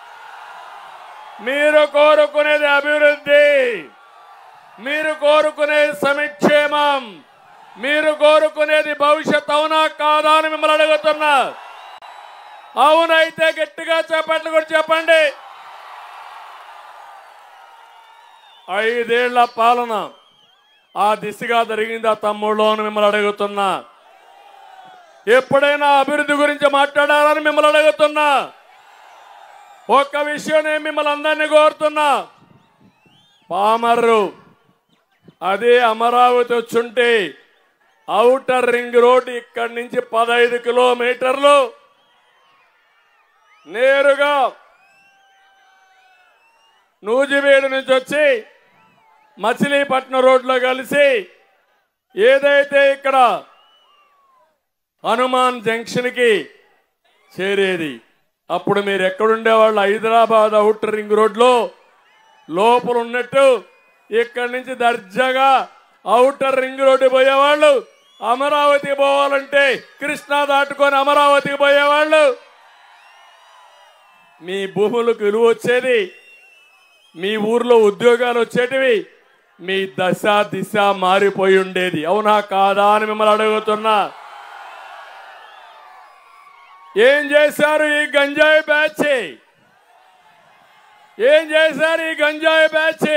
మీరు కోరుకునేది అభివృద్ధి మీరు కోరుకునేది సమిక్షేమం మీరు కోరుకునేది భవిష్యత్ అవునా కాదా అని మిమ్మల్ని అడుగుతున్నా అవునైతే గట్టిగా చెప్పట్లు కూడా చెప్పండి ఐదేళ్ల పాలన ఆ దిశగా జరిగింది ఆ తమ్ముళ్ళు అని మిమ్మల్ని అడుగుతున్నా ఎప్పుడైనా అభివృద్ధి గురించి మాట్లాడాలని మిమ్మల్ని అడుగుతున్నా ఒక్క విషయం నేను మిమ్మల్ని అందరినీ కోరుతున్నా పామర్రు అదే అమరావతి వచ్చుంటే ఔటర్ రింగ్ రోడ్ ఇక్కడి నుంచి పదహైదు కిలోమీటర్లు నేరుగా నూజివీడు నుంచి వచ్చి మచిలీపట్నం రోడ్లో కలిసి ఏదైతే ఇక్కడ హనుమాన్ జంక్షన్కి చేరేది అప్పుడు మీరు ఎక్కడుండేవాళ్ళు హైదరాబాద్ అవుటర్ రింగ్ రోడ్లో లోపల ఉన్నట్టు ఇక్కడి నుంచి దర్జాగా అవుటర్ రింగ్ రోడ్డు పోయేవాళ్ళు అమరావతికి పోవాలంటే కృష్ణా దాటుకొని అమరావతికి పోయేవాళ్ళు మీ భూములకు విలువ వచ్చేది మీ ఊర్లో ఉద్యోగాలు వచ్చేటివి మీ దశ దిశ మారిపోయి ఉండేది అవునా కాదా అని మిమ్మల్ని అడుగుతున్నా ఏం చేశారు ఈ గంజాయి బ్యాచ్ ఏం చేశారు ఈ గంజాయి బ్యాచ్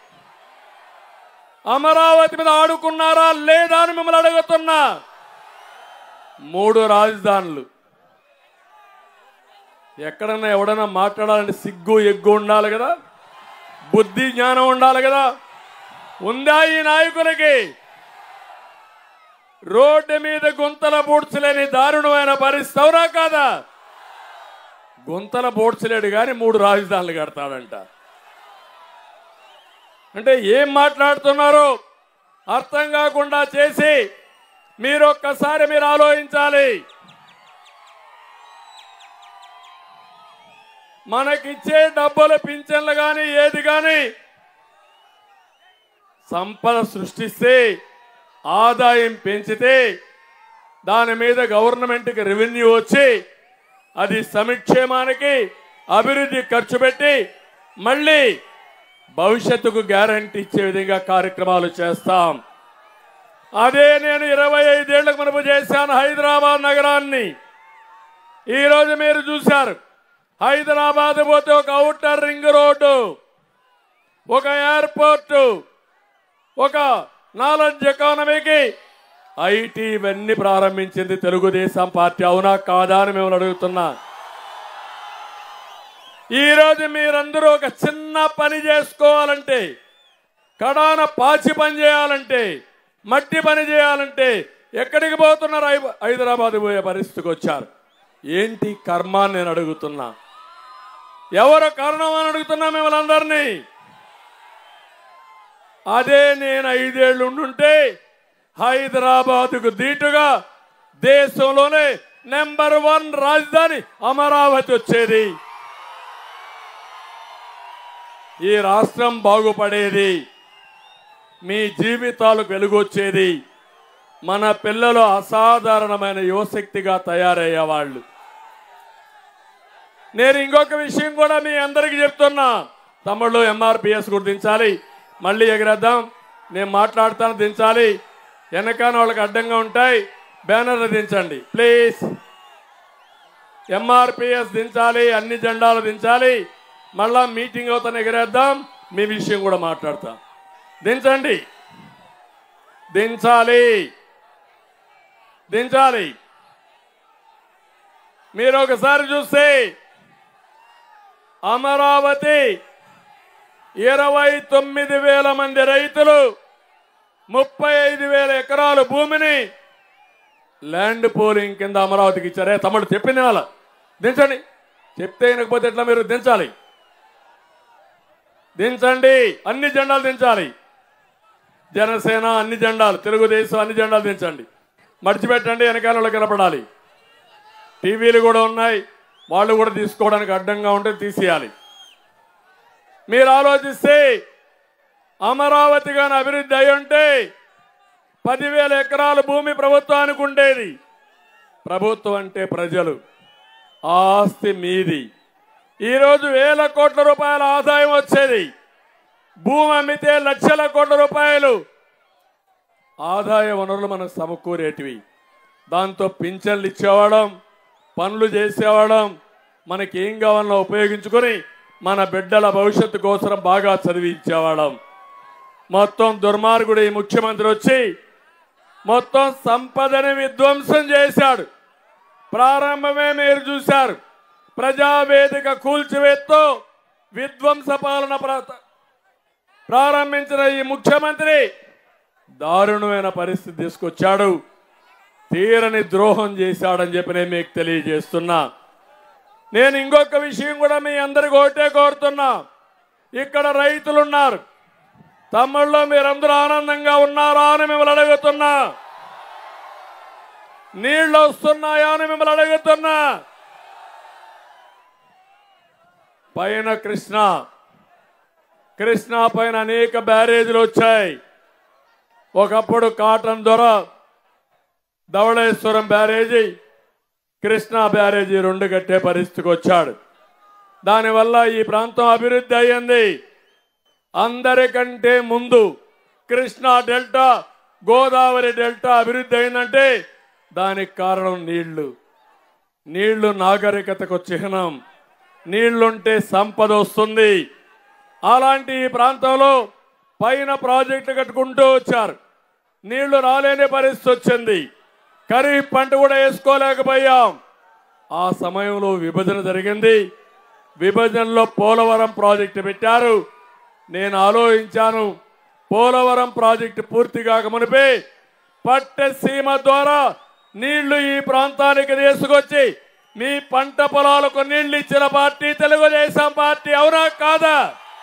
అమరావతి మీద ఆడుకున్నారా లేదా అని మిమ్మల్ని అడుగుతున్నా మూడు రాజధానులు ఎక్కడన్నా ఎవడన్నా మాట్లాడాలంటే సిగ్గు ఎగ్గు ఉండాలి కదా బుద్ధి జ్ఞానం ఉండాలి కదా ఉందా ఈ నాయకులకి రోడ్డు మీద గుంతల బూడ్చలేని దారుణమైన పరిస్థితి అవునా కాదా గుంతల బూడ్చలేడు కానీ మూడు రాజధానులు కడతాడంట అంటే ఏం మాట్లాడుతున్నారో అర్థం కాకుండా చేసి మీరు ఒక్కసారి మీరు ఆలోచించాలి మనకిచ్చే డబ్బులు పింఛన్లు కానీ ఏది కానీ సంపద సృష్టిస్తే ఆదాయం పెంచితే దాని మీద గవర్నమెంట్కి రెవెన్యూ వచ్చి అది సమిక్షేమానికి అభివృద్ధి ఖర్చు పెట్టి మళ్ళీ భవిష్యత్తుకు గ్యారంటీ ఇచ్చే విధంగా కార్యక్రమాలు చేస్తాం అదే నేను ఇరవై ఐదేళ్లకు మనపు చేశాను హైదరాబాద్ నగరాన్ని ఈరోజు మీరు చూశారు హైదరాబాద్ పోతే ఒక అవుటర్ రింగ్ రోడ్డు ఒక ఎయిర్పోర్టు ఒక నాలెడ్జ్ ఎకానమీకి ఐటీ ఇవన్నీ ప్రారంభించింది తెలుగుదేశం పార్టీ అవునా కాదా అని మేము అడుగుతున్నా ఈరోజు మీరందరూ ఒక చిన్న పని చేసుకోవాలంటే కడాన పాచి పని చేయాలంటే మట్టి పని చేయాలంటే ఎక్కడికి పోతున్నారు హై- హైదరాబాద్ పోయే పరిస్థితికి వచ్చారు ఏంటి కర్మ అని నేను అడుగుతున్నా ఎవరు కారణం అని అడుగుతున్నా మిమ్మల్ని అందరినీ అదే నేను ఐదేళ్లు ఉండుంటే హైదరాబాదుకు దీటుగా దేశంలోనే నెంబర్ వన్ రాజధాని అమరావతి వచ్చేది ఈ రాష్ట్రం బాగుపడేది మీ జీవితాలకు వెలుగొచ్చేది మన పిల్లలు అసాధారణమైన యువశక్తిగా తయారయ్యేవాళ్ళు నేను ఇంకొక విషయం కూడా మీ అందరికీ చెప్తున్నా తమ్ముళ్ళు ఎంఆర్పిఎస్ కూడా దించాలి మళ్ళీ ఎగరేద్దాం నేను మాట్లాడతాను దించాలి వెనకాల వాళ్ళకి అడ్డంగా ఉంటాయి బ్యానర్లు దించండి ప్లీజ్ ఎంఆర్పిఎస్ దించాలి అన్ని జెండాలు దించాలి మళ్ళా మీటింగ్ అవుతాను ఎగరేద్దాం మీ విషయం కూడా మాట్లాడతాం దించండి దించాలి దించాలి మీరు ఒకసారి చూస్తే అమరావతి ఇరవై తొమ్మిది వేల మంది రైతులు ముప్పై ఐదు వేల ఎకరాల భూమిని ల్యాండ్ పోలింగ్ కింద అమరావతికి ఇచ్చారే తమ్ముడు చెప్పింది వాళ్ళ దించండి చెప్తే వినకపోతే ఎట్లా మీరు దించాలి దించండి అన్ని జెండాలు దించాలి జనసేన అన్ని జెండాలు తెలుగుదేశం అన్ని జెండాలు దించండి మడిచిపెట్టండి వెనకాల వాళ్ళకి నిలబడాలి టీవీలు కూడా ఉన్నాయి వాళ్ళు కూడా తీసుకోవడానికి అడ్డంగా ఉంటే తీసేయాలి మీరు ఆలోచిస్తే అమరావతి కానీ అభివృద్ధి అయి ఉంటే పదివేల ఎకరాల భూమి ప్రభుత్వానికి ఉండేది ప్రభుత్వం అంటే ప్రజలు ఆ ఆస్తి మీది ఈరోజు వేల కోట్ల రూపాయల ఆదాయం వచ్చేది భూమి అమ్మితే లక్షల కోట్ల రూపాయలు ఆదాయ వనరులు మనకు సమకూరేటివి దాంతో పింఛన్లు ఇచ్చేవాళ్ళం పనులు చేసేవాళ్ళం మనకి ఏం కావాలన్నా ఉపయోగించుకొని మన బిడ్డల భవిష్యత్తు కోసం బాగా చదివించేవాళ్ళం మొత్తం దుర్మార్గుడు ఈ ముఖ్యమంత్రి వచ్చి మొత్తం సంపదని విధ్వంసం చేశాడు ప్రారంభమే మీరు చూశారు ప్రజావేదిక కూల్చివేత్తో విధ్వంస పాలన ప్ర- ప్రారంభించిన ఈ ముఖ్యమంత్రి దారుణమైన పరిస్థితి తీసుకొచ్చాడు తీరని ద్రోహం చేశాడని చెప్పి నేను మీకు తెలియజేస్తున్నా నేను ఇంకొక విషయం కూడా మీ అందరికి ఒకటే కోరుతున్నా ఇక్కడ రైతులు ఉన్నారు తమ్ముళ్ళు మీరందరూ ఆనందంగా ఉన్నారా అని మిమ్మల్ని అడుగుతున్నా నీళ్లు వస్తున్నాయా అని మిమ్మల్ని అడుగుతున్నా పైన కృష్ణ కృష్ణా పైన అనేక బ్యారేజీలు వచ్చాయి ఒకప్పుడు కాటన్ దొర ధవళేశ్వరం బ్యారేజీ కృష్ణా బ్యారేజీ రెండు కట్టే పరిస్థితికి వచ్చాడు దానివల్ల ఈ ప్రాంతం అభివృద్ధి అయ్యింది అందరికంటే ముందు కృష్ణా డెల్టా గోదావరి డెల్టా అభివృద్ధి అయిందంటే దానికి కారణం నీళ్లు నీళ్లు నాగరికతకు చిహ్నం నీళ్లుంటే సంపద వస్తుంది అలాంటి ఈ ప్రాంతంలో పైన ప్రాజెక్టులు కట్టుకుంటూ వచ్చారు నీళ్లు రాలేని పరిస్థితి వచ్చింది ఖరీఫ్ పంట కూడా వేసుకోలేకపోయాం ఆ సమయంలో విభజన జరిగింది విభజనలో పోలవరం ప్రాజెక్టు పెట్టారు నేను ఆలోచించాను పోలవరం ప్రాజెక్టు పూర్తి కాక మునిపే పట్టసీమ ద్వారా నీళ్లు ఈ ప్రాంతానికి తీసుకొచ్చి మీ పంట పొలాలకు నీళ్లు ఇచ్చిన పార్టీ తెలుగుదేశం పార్టీ అవునా కాదా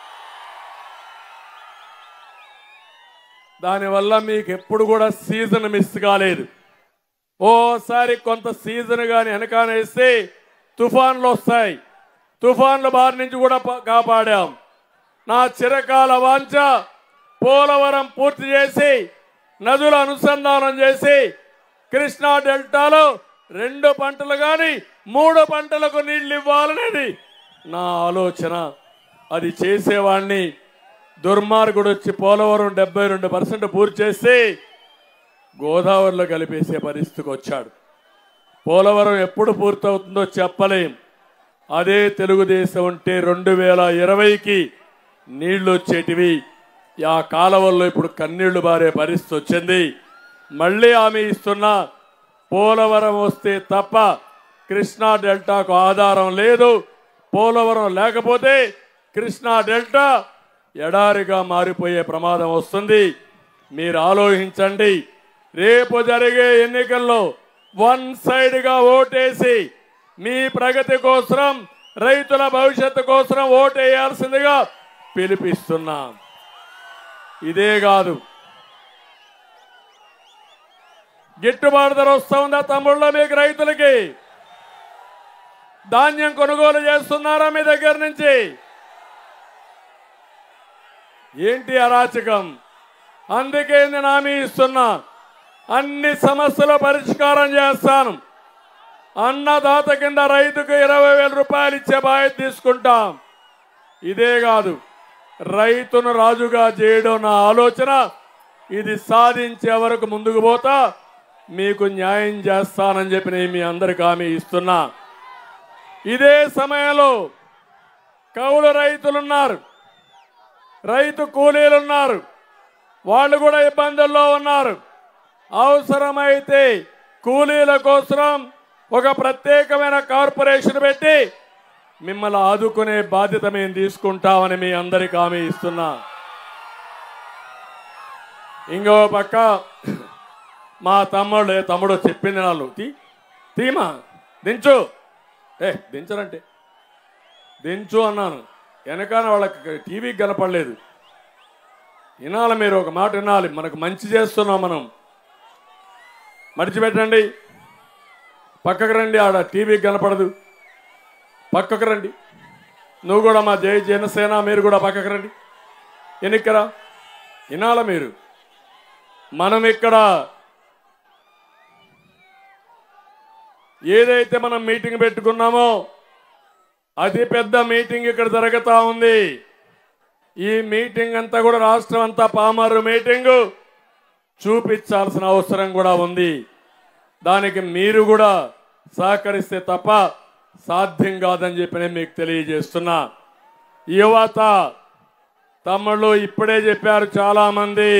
దానివల్ల మీకు ఎప్పుడు కూడా సీజన్ మిస్ కాలేదు ఓసారి కొంత సీజన్ కానీ వెనకానేస్తే తుఫాన్లు వస్తాయి తుఫాన్ల బారి నుంచి కూడా ప- కాపాడాం నా చిరకాల వాంఛ పోలవరం పూర్తి చేసి నదుల అనుసంధానం చేసి కృష్ణా డెల్టాలో రెండు పంటలు కానీ మూడు పంటలకు నీళ్లు ఇవ్వాలనేది నా ఆలోచన అది చేసేవాడిని దుర్మార్గుడు వచ్చి పోలవరం డెబ్బై రెండు పర్సెంట్ పూర్తి చేసి గోదావరిలో కలిపేసే పరిస్థితికి వచ్చాడు పోలవరం ఎప్పుడు పూర్తవుతుందో చెప్పలేం అదే తెలుగుదేశం ఉంటే రెండు వేల ఇరవైకి నీళ్లు వచ్చేటివి ఆ కాలవల్లో ఇప్పుడు కన్నీళ్లు బారే పరిస్థితి వచ్చింది మళ్ళీ హామీ ఇస్తున్నా పోలవరం వస్తే తప్ప కృష్ణా డెల్టాకు ఆధారం లేదు పోలవరం లేకపోతే కృష్ణా డెల్టా ఎడారిగా మారిపోయే ప్రమాదం వస్తుంది మీరు ఆలోచించండి రేపు జరిగే ఎన్నికల్లో వన్ సైడ్ గా ఓటేసి మీ ప్రగతి కోసం రైతుల భవిష్యత్తు కోసం ఓటేయాల్సిందిగా పిలిపిస్తున్నాం ఇదే కాదు గిట్టుబాటు ధర వస్తా ఉందా తమ్ముళ్ళ మీకు రైతులకి ధాన్యం కొనుగోలు చేస్తున్నారా మీ దగ్గర నుంచి ఏంటి అరాచకం అందుకే నేను హామీ ఇస్తున్నా అన్ని సమస్యల పరిష్కారం చేస్తాను అన్నదాత కింద రైతుకు ఇరవై వేల రూపాయలు ఇచ్చే బాధ్యత తీసుకుంటాం ఇదే కాదు రైతును రాజుగా చేయడం నా ఆలోచన ఇది సాధించే వరకు ముందుకు పోతా మీకు న్యాయం చేస్తానని చెప్పి నేను మీ అందరికి హామీ ఇస్తున్నా ఇదే సమయంలో కౌలు రైతులున్నారు రైతు కూలీలున్నారు వాళ్ళు కూడా ఇబ్బందుల్లో ఉన్నారు అవసరమైతే కూలీల కోసం ఒక ప్రత్యేకమైన కార్పొరేషన్ పెట్టి మిమ్మల్ని ఆదుకునే బాధ్యత మేము తీసుకుంటామని మీ అందరికి హామీ ఇస్తున్నా ఇంకో పక్క మా తమ్ముడు ఏ తమ్ముడు చెప్పింది నాళ్ళు తీ తీమా దించు ఏ దించరంటే దించు అన్నాను వెనకాల వాళ్ళకి టీవీకి కనపడలేదు వినాలి మీరు ఒక మాట వినాలి మనకు మంచి చేస్తున్నాం మనం మడిచిపెట్టండి పక్కకు రండి ఆడ టీవీకి కనపడదు పక్కకు రండి నువ్వు కూడా మా జై జనసేన మీరు కూడా పక్కకు రండి ఎన్నికరా వినాల మీరు మనం ఇక్కడ ఏదైతే మనం మీటింగ్ పెట్టుకున్నామో అతి పెద్ద మీటింగ్ ఇక్కడ జరుగుతా ఉంది ఈ మీటింగ్ అంతా కూడా రాష్ట్రం అంతా పామరు మీటింగ్ చూపించాల్సిన అవసరం కూడా ఉంది దానికి మీరు కూడా సహకరిస్తే తప్ప సాధ్యం కాదని చెప్పి నేను మీకు తెలియజేస్తున్నా యువత తమ్ముళ్ళు ఇప్పుడే చెప్పారు చాలా మంది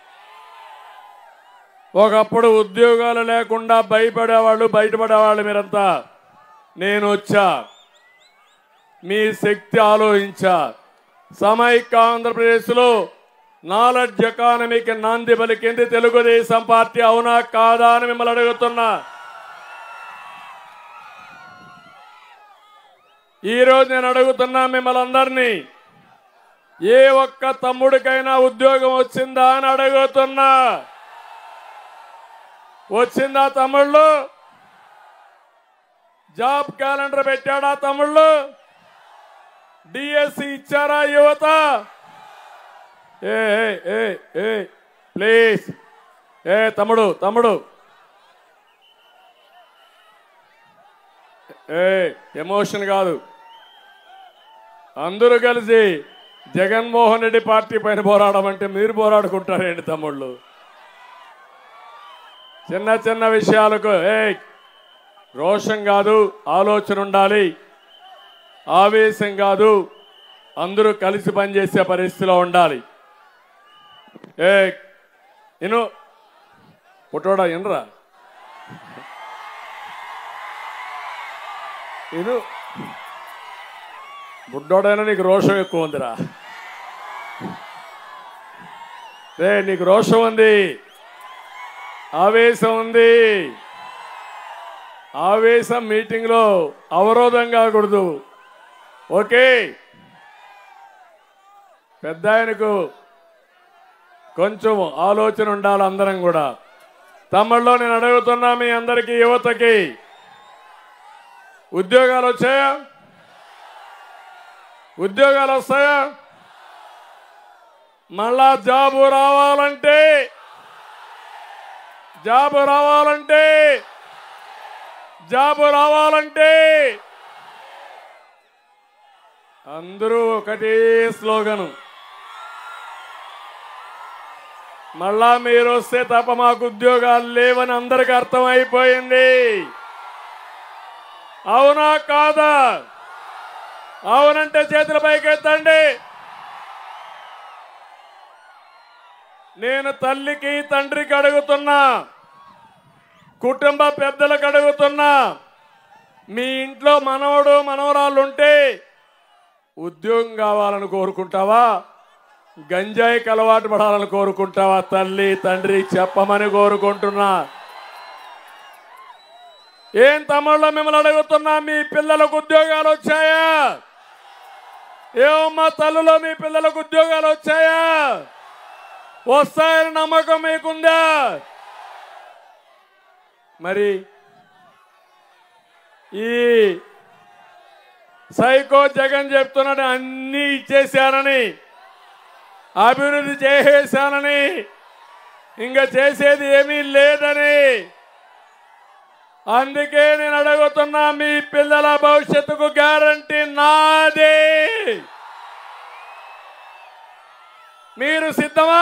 ఒకప్పుడు ఉద్యోగాలు లేకుండా భయపడేవాళ్ళు బయటపడేవాళ్ళు మీరంతా నేను వచ్చా మీ శక్తి ఆలోచించా సమైక్య ఆంధ్రప్రదేశ్లో నాలెడ్జ్ ఎకానమీకి నాంది పలికింది తెలుగుదేశం పార్టీ అవునా కాదా అని మిమ్మల్ని అడుగుతున్నా ఈరోజు నేను అడుగుతున్నా మిమ్మల్ని అందరినీ ఏ ఒక్క తమ్ముడికైనా ఉద్యోగం వచ్చిందా అని అడుగుతున్నా వచ్చిందా తమ్ముళ్ళు జాబ్ క్యాలెండర్ పెట్టాడా తమ్ముళ్ళు డిఎస్సి ఇచ్చారా యువత ఏ ఏ, ఏ ఏ ప్లీజ్ ఏ తమ్ముడు తమ్ముడు ఏ ఎమోషన్ కాదు అందరూ కలిసి జగన్మోహన్ రెడ్డి పార్టీ పైన పోరాడమంటే మీరు పోరాడుకుంటారేంటి తమ్ముళ్ళు చిన్న చిన్న విషయాలకు ఏ రోషం కాదు ఆలోచన ఉండాలి ఆవేశం కాదు అందరూ కలిసి పనిచేసే పరిస్థితిలో ఉండాలి ఏ ఇను పుట్టోడా ఇనరా ఇను బుడ్డోడైనా నీకు రోషం ఎక్కువ ఉందిరా రే నీకు రోషం ఉంది ఆవేశం ఉంది ఆవేశం మీటింగ్లో అవరోధం కాకూడదు ఓకే పెద్ద ఆయనకు కొంచెం ఆలోచన ఉండాలి అందరం కూడా తమ్ముళ్ళు నేను అడుగుతున్నా మీ అందరికీ యువతకి ఉద్యోగాలు వచ్చాయా ఉద్యోగాలు వస్తాయా మళ్ళా జాబు రావాలంటే జాబు రావాలంటే జాబు రావాలంటే అందరూ ఒకటే స్లోగను మళ్ళా మీరు వస్తే తప్ప మాకు ఉద్యోగాలు లేవని అందరికి అర్థమైపోయింది అవునా కాదా అవునంటే చేతుల పైకెత్తండి నేను తల్లికి తండ్రికి అడుగుతున్నా కుటుంబ పెద్దలకు అడుగుతున్నా మీ ఇంట్లో మనవడు మనవరాళ్ళు ఉంటే ఉద్యోగం కావాలని కోరుకుంటావా గంజాయికి అలవాటు పడాలని కోరుకుంటావా తల్లి తండ్రి చెప్పమని కోరుకుంటున్నా ఏం తమ్ముళ్ళు మిమ్మల్ని అడుగుతున్నా మీ పిల్లలకు ఉద్యోగాలు వచ్చాయా ఏమమ్మా తల్లులో మీ పిల్లలకు ఉద్యోగాలు వచ్చాయా వస్తాయని నమ్మకం మీకుందా మరి ఈ సైకో జగన్ చెప్తున్నాడు అన్నీ ఇచ్చేశానని అభివృద్ధి చేసేశానని ఇంకా చేసేది ఏమీ లేదని అందుకే నేను అడుగుతున్నా మీ పిల్లల భవిష్యత్తుకు గ్యారంటీ నాదే మీరు సిద్ధమా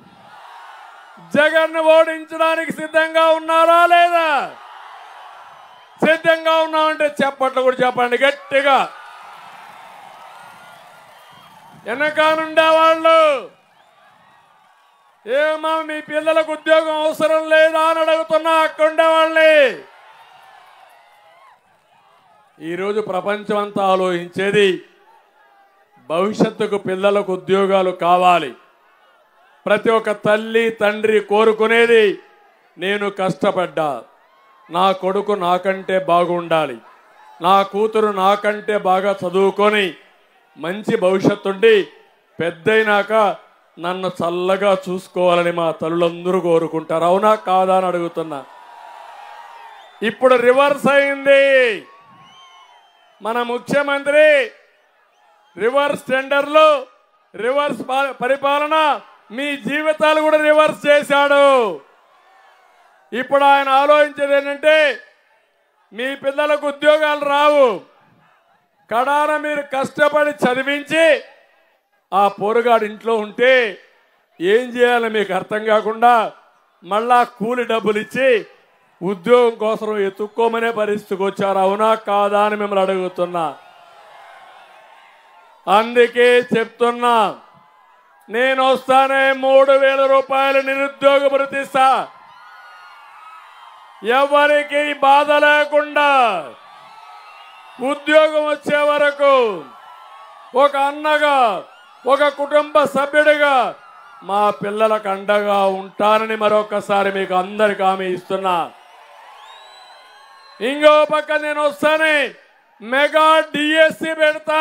జగన్ ఓడించడానికి సిద్ధంగా ఉన్నారా లేదా సిద్ధంగా ఉన్నామంటే చెప్పట్లు కూడా చెప్పండి గట్టిగా వెనకానుండే వాళ్ళు ఏమా మీ పిల్లలకు ఉద్యోగం అవసరం లేదా అని అడుగుతున్నా అక్కడుండే వాళ్ళని ఈరోజు ప్రపంచం అంతా ఆలోచించేది భవిష్యత్తుకు పిల్లలకు ఉద్యోగాలు కావాలి ప్రతి ఒక్క తల్లి తండ్రి కోరుకునేది నేను కష్టపడ్డా నా కొడుకు నాకంటే బాగుండాలి నా కూతురు నాకంటే బాగా చదువుకొని మంచి భవిష్యత్తు ఉండి పెద్దయినాక నన్ను చల్లగా చూసుకోవాలని మా తల్లులందరూ కోరుకుంటారు అవునా కాదా అని అడుగుతున్నా ఇప్పుడు రివర్స్ అయింది మన ముఖ్యమంత్రి రివర్స్ టెండర్లు రివర్స్ పా- పరిపాలన మీ జీవితాలు కూడా రివర్స్ చేశాడు ఇప్పుడు ఆయన ఆలోచించేది ఏంటంటే మీ పిల్లలకు ఉద్యోగాలు రావు కడాన మీరు కష్టపడి చదివించి ఆ పోరుగాడు ఇంట్లో ఉంటే ఏం చేయాలో మీకు అర్థం కాకుండా మళ్ళా కూలి డబ్బులు ఇచ్చి ఉద్యోగం కోసం ఎత్తుక్కోమనే పరిస్థితికి వచ్చారు అవునా కాదా అని మిమ్మల్ని అడుగుతున్నా అందుకే చెప్తున్నా నేను వస్తానే మూడు వేల రూపాయలు నిరుద్యోగ భృతిస్తా ఎవరికి బాధ లేకుండా ఉద్యోగం వచ్చే వరకు ఒక అన్నగా ఒక కుటుంబ సభ్యుడిగా మా పిల్లలకు అండగా ఉంటానని మరొకసారి మీకు అందరికి హామీ ఇస్తున్నా ఇంకో పక్క నేను వస్తానే మెగా డిఎస్సి పెడతా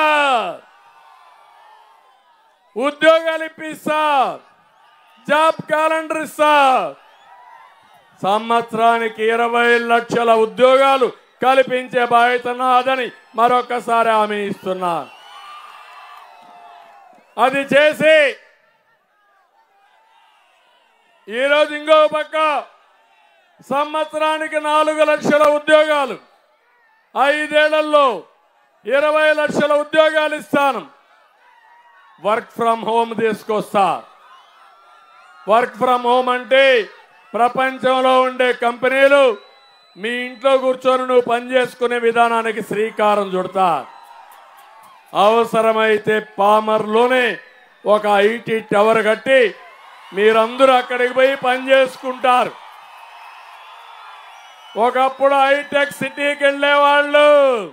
ఉద్యోగాలు ఇప్పిస్తా జాబ్ క్యాలెండర్ ఇస్తా సంవత్సరానికి ఇరవై లక్షల ఉద్యోగాలు కల్పించే బాధ్యత నాదని మరొకసారి హామీ ఇస్తున్నా అది చేసి ఈరోజు ఇంకో పక్క సంవత్సరానికి నాలుగు లక్షల ఉద్యోగాలు ఐదేళ్లలో ఇరవై లక్షల ఉద్యోగాలు ఇస్తాను వర్క్ ఫ్రమ్ హోమ్ తీసుకొస్తా వర్క్ ఫ్రమ్ హోమ్ అంటే ప్రపంచంలో ఉండే కంపెనీలు మీ ఇంట్లో కూర్చొని నువ్వు పనిచేసుకునే విధానానికి శ్రీకారం చుడతా అవసరమైతే పామర్లోనే ఒక ఐటీ టవర్ కట్టి మీరందరూ అక్కడికి పోయి పని చేసుకుంటారు ఒకప్పుడు హైటెక్ సిటీకి వెళ్ళే వాళ్ళు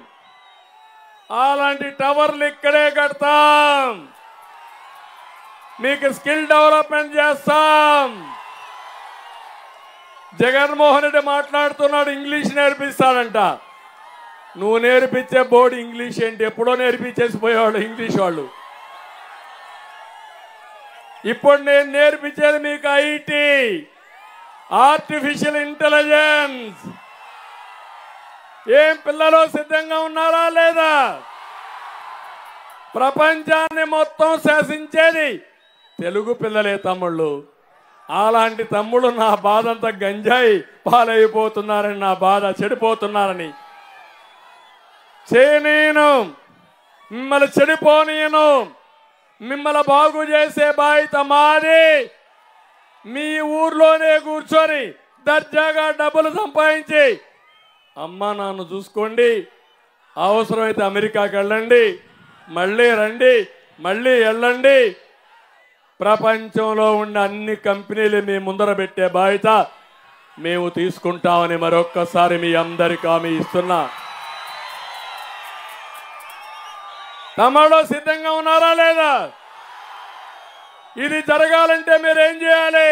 అలాంటి టవర్లు ఇక్కడే కడతాం మీకు స్కిల్ డెవలప్మెంట్ చేస్తాం జగన్మోహన్ రెడ్డి మాట్లాడుతున్నాడు ఇంగ్లీష్ నేర్పిస్తాడంట నువ్వు నేర్పించే బోర్డు ఇంగ్లీష్ ఏంటి ఎప్పుడో నేర్పించేసి పోయేవాళ్ళు ఇంగ్లీష్ వాళ్ళు ఇప్పుడు నేను నేర్పించేది మీకు ఐటీ ఆర్టిఫిషియల్ ఇంటెలిజెన్స్ ఏం పిల్లలు సిద్ధంగా ఉన్నారా లేదా ప్రపంచాన్ని మొత్తం శాసించేది తెలుగు పిల్లలే తమ్ముళ్ళు అలాంటి తమ్ముడు నా బాధ అంతా గంజాయి పాలైపోతున్నారని నా బాధ చెడిపోతున్నారని చేయనీయను మిమ్మల్ని చెడిపోనీయను మిమ్మల్ని బాగు చేసే బాధ్యత మాది మీ ఊర్లోనే కూర్చొని దర్జాగా డబ్బులు సంపాదించి అమ్మ నాన్న చూసుకోండి అవసరమైతే అమెరికాకి వెళ్ళండి మళ్ళీ రండి మళ్ళీ వెళ్ళండి ప్రపంచంలో ఉన్న అన్ని కంపెనీలు మీ ముందర పెట్టే బాధ్యత మేము తీసుకుంటామని మరొక్కసారి మీ అందరికి హామీ ఇస్తున్నా తమలో సిద్ధంగా ఉన్నారా లేదా ఇది జరగాలంటే మీరేం చేయాలి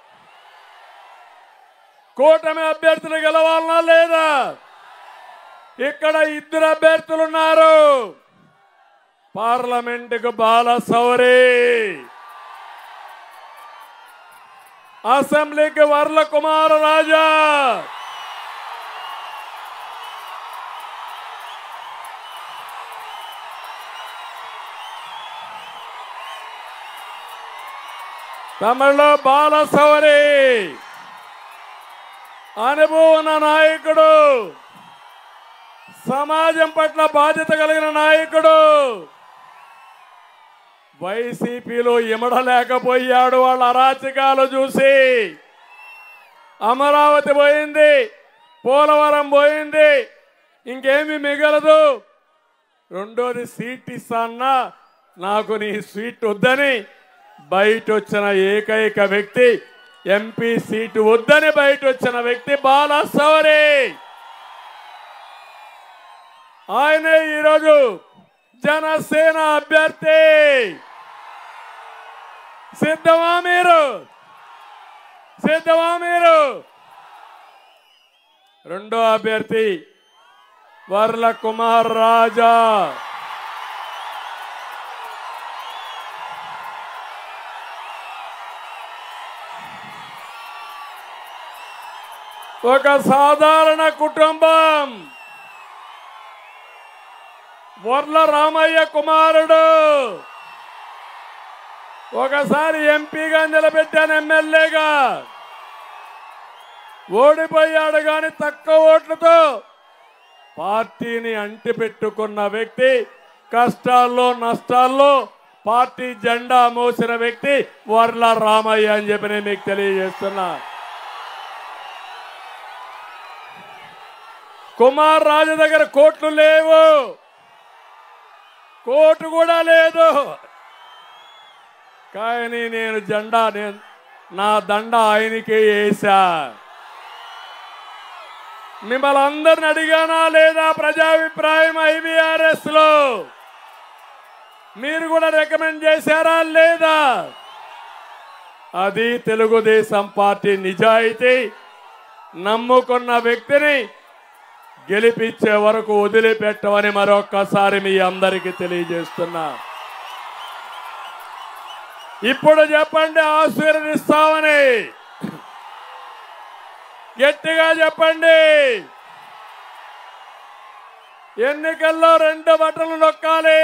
కూటమి అభ్యర్థులు గెలవాలనా లేదా ఇక్కడ ఇద్దరు అభ్యర్థులు ఉన్నారు పార్లమెంటుకు బాల సౌరి అసెంబ్లీకి వర్ల కుమార రాజా తమిళలో బాల సౌరి అనుభవం ఉన్న నాయకుడు సమాజం పట్ల బాధ్యత కలిగిన నాయకుడు వైసీపీలో ఇమడలేకపోయాడు వాళ్ళ అరాచకాలు చూసి అమరావతి పోయింది పోలవరం పోయింది ఇంకేమి మిగలదు రెండోది సీట్ ఇస్తాన్నా నాకు నీ సీట్ వద్దని బయట వచ్చిన ఏకైక వ్యక్తి ఎంపీ సీటు వద్దని బయట వచ్చిన వ్యక్తి బాలసవరి ఆయనే ఈరోజు జనసేన అభ్యర్థి సిద్ధమా మీరు సిద్ధమా మీరు రెండో అభ్యర్థి వర్ల కుమార్ రాజా ఒక సాధారణ కుటుంబం వర్ల రామయ్య కుమారుడు ఒకసారి ఎంపీగా నిలబెట్టాను ఎమ్మెల్యేగా ఓడిపోయాడు కానీ తక్కువ ఓట్లతో పార్టీని అంటిపెట్టుకున్న వ్యక్తి కష్టాల్లో నష్టాల్లో పార్టీ జెండా మోసిన వ్యక్తి వర్ల రామయ్య అని చెప్పి నేను మీకు తెలియజేస్తున్నా కుమార్ రాజు దగ్గర కోట్లు లేవు కోటు కూడా లేదు కానీ నేను జెండా నేను నా దండ ఆయనకే వేసా మిమ్మల్ని అందరిని అడిగానా లేదా ప్రజాభిప్రాయం ఐబిఆర్ఎస్ లో మీరు కూడా రికమెండ్ చేశారా లేదా అది తెలుగుదేశం పార్టీ నిజాయితీ నమ్ముకున్న వ్యక్తిని గెలిపించే వరకు వదిలిపెట్టమని మరొక్కసారి మీ అందరికీ తెలియజేస్తున్నా ఇప్పుడు చెప్పండి ఆశీర్వదిస్తామని గట్టిగా చెప్పండి ఎన్నికల్లో రెండు బటన్లు నొక్కాలి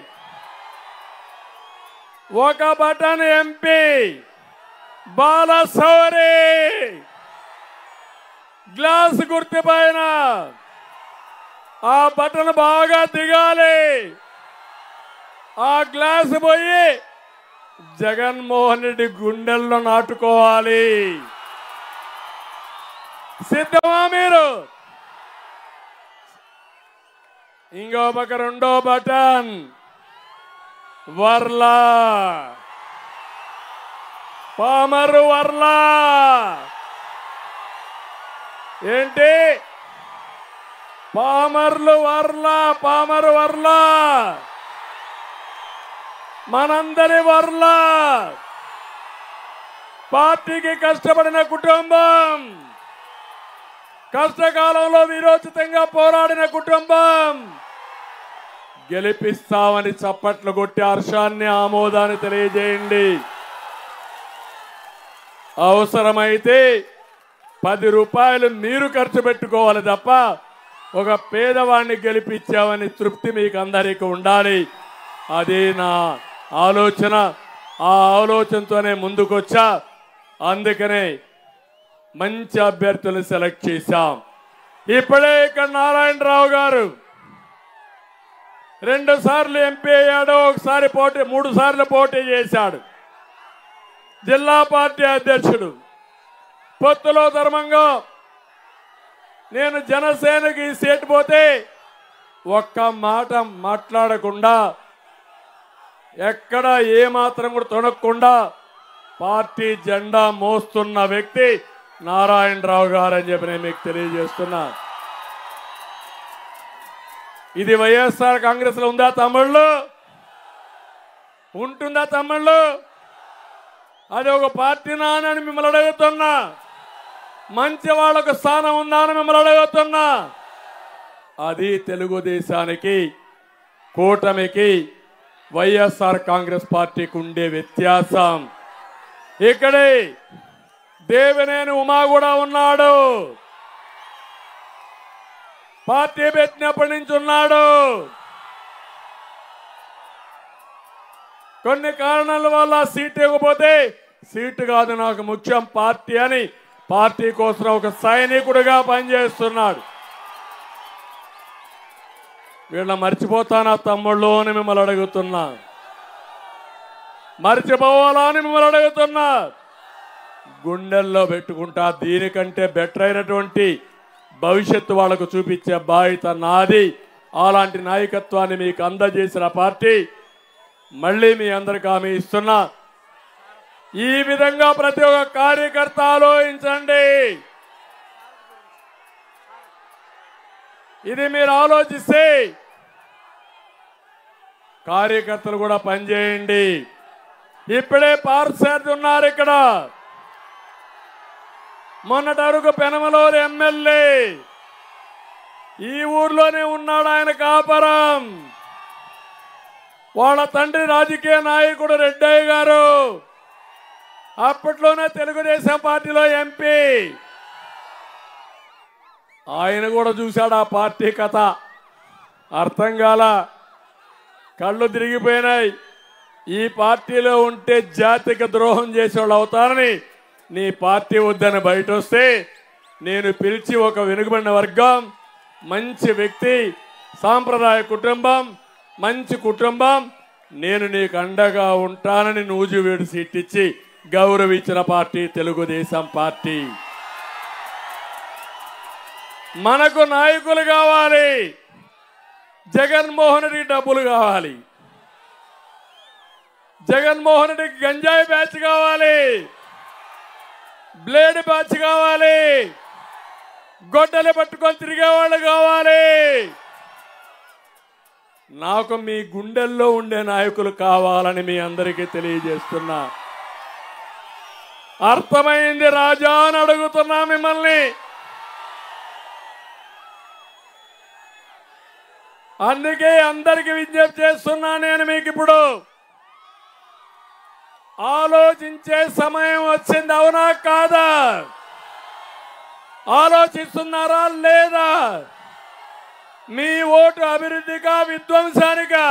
ఒక బటన్ ఎంపీ బాలశౌరి గ్లాస్ గుర్తు పైన ఆ బటన్ బాగా దిగాలి ఆ గ్లాస్ పోయి జగన్మోహన్ రెడ్డి గుండెల్లో నాటుకోవాలి సిద్ధమా మీరు ఇంకో పక్క రెండో బటన్ వర్లా పామరు వర్లా ఏంటి పామర్లు వర్లా పామరు వర్లా మనందరి వర్లా పార్టీకి కష్టపడిన కుటుంబం కష్టకాలంలో విరోచితంగా పోరాడిన కుటుంబం గెలిపిస్తామని చప్పట్లు కొట్టి హర్షాన్ని ఆమోదాన్ని తెలియజేయండి అవసరమైతే పది రూపాయలు మీరు ఖర్చు పెట్టుకోవాలి తప్ప ఒక పేదవాడిని గెలిపించామని తృప్తి మీకు అందరికీ ఉండాలి అది నా ఆలోచన ఆ ఆలోచనతోనే ముందుకొచ్చా అందుకనే మంచి అభ్యర్థులను సెలెక్ట్ చేశాం ఇప్పుడే ఇక్కడ నారాయణరావు గారు రెండు సార్లు ఎంపీ అయ్యాడు ఒకసారి పోటీ మూడు సార్లు పోటీ చేశాడు జిల్లా పార్టీ అధ్యక్షుడు పొత్తులో ధర్మంగా నేను జనసేనకి ఈ సీట్ పోతే ఒక్క మాట మాట్లాడకుండా ఎక్కడ ఏ మాత్రం కూడా తొణక్కుండా పార్టీ జెండా మోస్తున్న వ్యక్తి నారాయణరావు గారు అని చెప్పి నేను మీకు తెలియజేస్తున్నా ఇది వైఎస్ఆర్ కాంగ్రెస్ లో ఉందా తమ్ముళ్ళు ఉంటుందా తమ్ముళ్ళు అది ఒక పార్టీ నానని మిమ్మల్ని అడుగుతున్నా మంచి వాళ్ళకు స్థానం ఉందా అని మిమ్మల్ని అడుగుతున్నా అది తెలుగుదేశానికి కూటమికి వైఎస్ఆర్ కాంగ్రెస్ పార్టీకి ఉండే వ్యత్యాసం ఇక్కడే దేవినేని ఉమా కూడా ఉన్నాడు పార్టీ పెట్టినప్పటి నుంచి ఉన్నాడు కొన్ని కారణాల వల్ల సీట్ ఇవ్వకపోతే సీటు కాదు నాకు ముఖ్యం పార్టీ అని పార్టీ కోసం ఒక సైనికుడిగా పనిచేస్తున్నాడు వీళ్ళ మర్చిపోతానా తమ్ముళ్ళు అని మిమ్మల్ని అడుగుతున్నా మర్చిపోవాలా అని మిమ్మల్ని అడుగుతున్నా గుండెల్లో పెట్టుకుంటా దీనికంటే బెటర్ అయినటువంటి భవిష్యత్తు వాళ్ళకు చూపించే బాధ్యత నాది అలాంటి నాయకత్వాన్ని మీకు అందజేసిన పార్టీ మళ్ళీ మీ అందరికి హామీ ఇస్తున్నా ఈ విధంగా ప్రతి ఒక్క కార్యకర్త ఆలోచించండి ఇది మీరు ఆలోచిస్తే కార్యకర్తలు కూడా పనిచేయండి ఇప్పుడే పార్సార్థి ఉన్నారు ఇక్కడ మొన్నటి వరకు పెనమలూరు ఎమ్మెల్యే ఈ ఊర్లోనే ఉన్నాడు ఆయన కాపరం వాళ్ళ తండ్రి రాజకీయ నాయకుడు రెడ్డయ్య గారు అప్పట్లోనే తెలుగుదేశం పార్టీలో ఎంపీ ఆయన కూడా చూశాడు ఆ పార్టీ కథ అర్థం కాల కళ్ళు తిరిగిపోయినాయి ఈ పార్టీలో ఉంటే జాతికి ద్రోహం చేసేవాళ్ళు అవుతారని నీ పార్టీ వద్దని బయట వస్తే నేను పిలిచి ఒక వెనుకబడిన వర్గం మంచి వ్యక్తి సాంప్రదాయ కుటుంబం మంచి కుటుంబం నేను నీకు అండగా ఉంటానని నూజివేడు సీట్ ఇచ్చి గౌరవించిన పార్టీ తెలుగుదేశం పార్టీ మనకు నాయకులు కావాలి జగన్మోహన్ రెడ్డి డబ్బులు కావాలి జగన్మోహన్ రెడ్డికి గంజాయి బ్యాచ్ కావాలి బ్లేడ్ బ్యాచ్ కావాలి గొడ్డలు పట్టుకొని తిరిగే వాళ్ళు కావాలి నాకు మీ గుండెల్లో ఉండే నాయకులు కావాలని మీ అందరికీ తెలియజేస్తున్నా అర్థమైంది రాజా అని అడుగుతున్నా మిమ్మల్ని అందుకే అందరికి విజ్ఞప్తి చేస్తున్నా నేను మీకు ఇప్పుడు ఆలోచించే సమయం వచ్చింది అవునా కాదా ఆలోచిస్తున్నారా లేదా మీ ఓటు అభివృద్ధిగా విధ్వంసానికా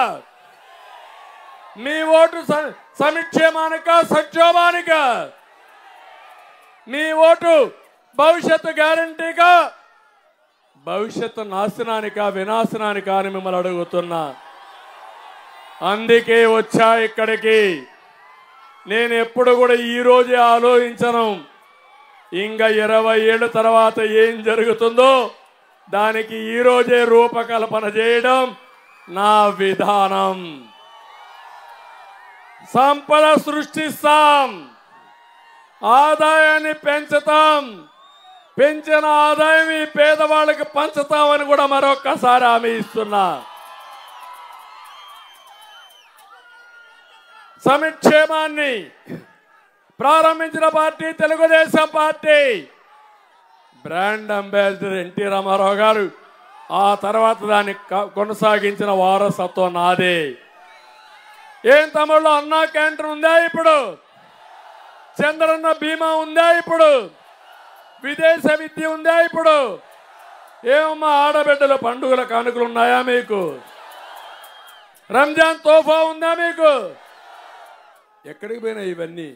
మీ ఓటు స- సమిక్షేమానిక సంక్షోభానిక మీ ఓటు భవిష్యత్తు గ్యారంటీగా భవిష్యత్తు నాశనానిక వినాశనానిక అని మిమ్మల్ని అడుగుతున్నా అందుకే వచ్చా ఇక్కడికి నేను ఎప్పుడు కూడా ఈ రోజే ఆలోచించను ఇంకా ఇరవై ఏళ్ళ తర్వాత ఏం జరుగుతుందో దానికి ఈ రోజే రూపకల్పన చేయడం నా విధానం సంపద సృష్టిస్తాం ఆదాయాన్ని పెంచుతాం పెంచిన ఆదాయం ఈ పేదవాళ్ళకి పంచుతామని కూడా మరొక్కసారి హామీ ఇస్తున్నా సమిక్షేమాన్ని ప్రారంభించిన party Telugu Desam party brand ambassador NT Rama Rao garu ఆ తర్వాత దాన్ని క- కొనసాగించిన వారసత్వం నాదే ఏం తమిళలో అన్నా క్యాంటీన్ ఉందా ఇప్పుడు చంద్రన్న బీమా ఉందా ఇప్పుడు విదేశ విద్య ఉందా ఇప్పుడు ఏమమ్మా ఆడబిడ్డల పండుగల కానుకలు ఉన్నాయా మీకు రంజాన్ తోఫా ఉందా మీకు ఎక్కడికి పోయినాయి ఇవన్నీ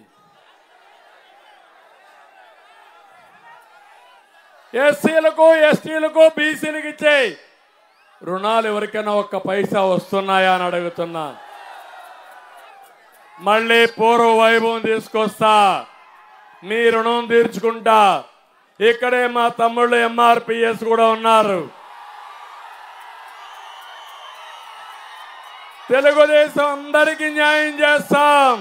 ఎస్సీలకు ఎస్టీలకు బీసీలకు ఇచ్చే రుణాలు ఎవరికైనా ఒక్క పైసా వస్తున్నాయా అని అడుగుతున్నా మళ్ళీ పూర్వ వైభవం తీసుకొస్తా మీ రుణం తీర్చుకుంటా ఇక్కడే మా తమ్ముళ్ళు ఎంఆర్పిఎస్ కూడా ఉన్నారు తెలుగుదేశం అందరికీ న్యాయం చేస్తాం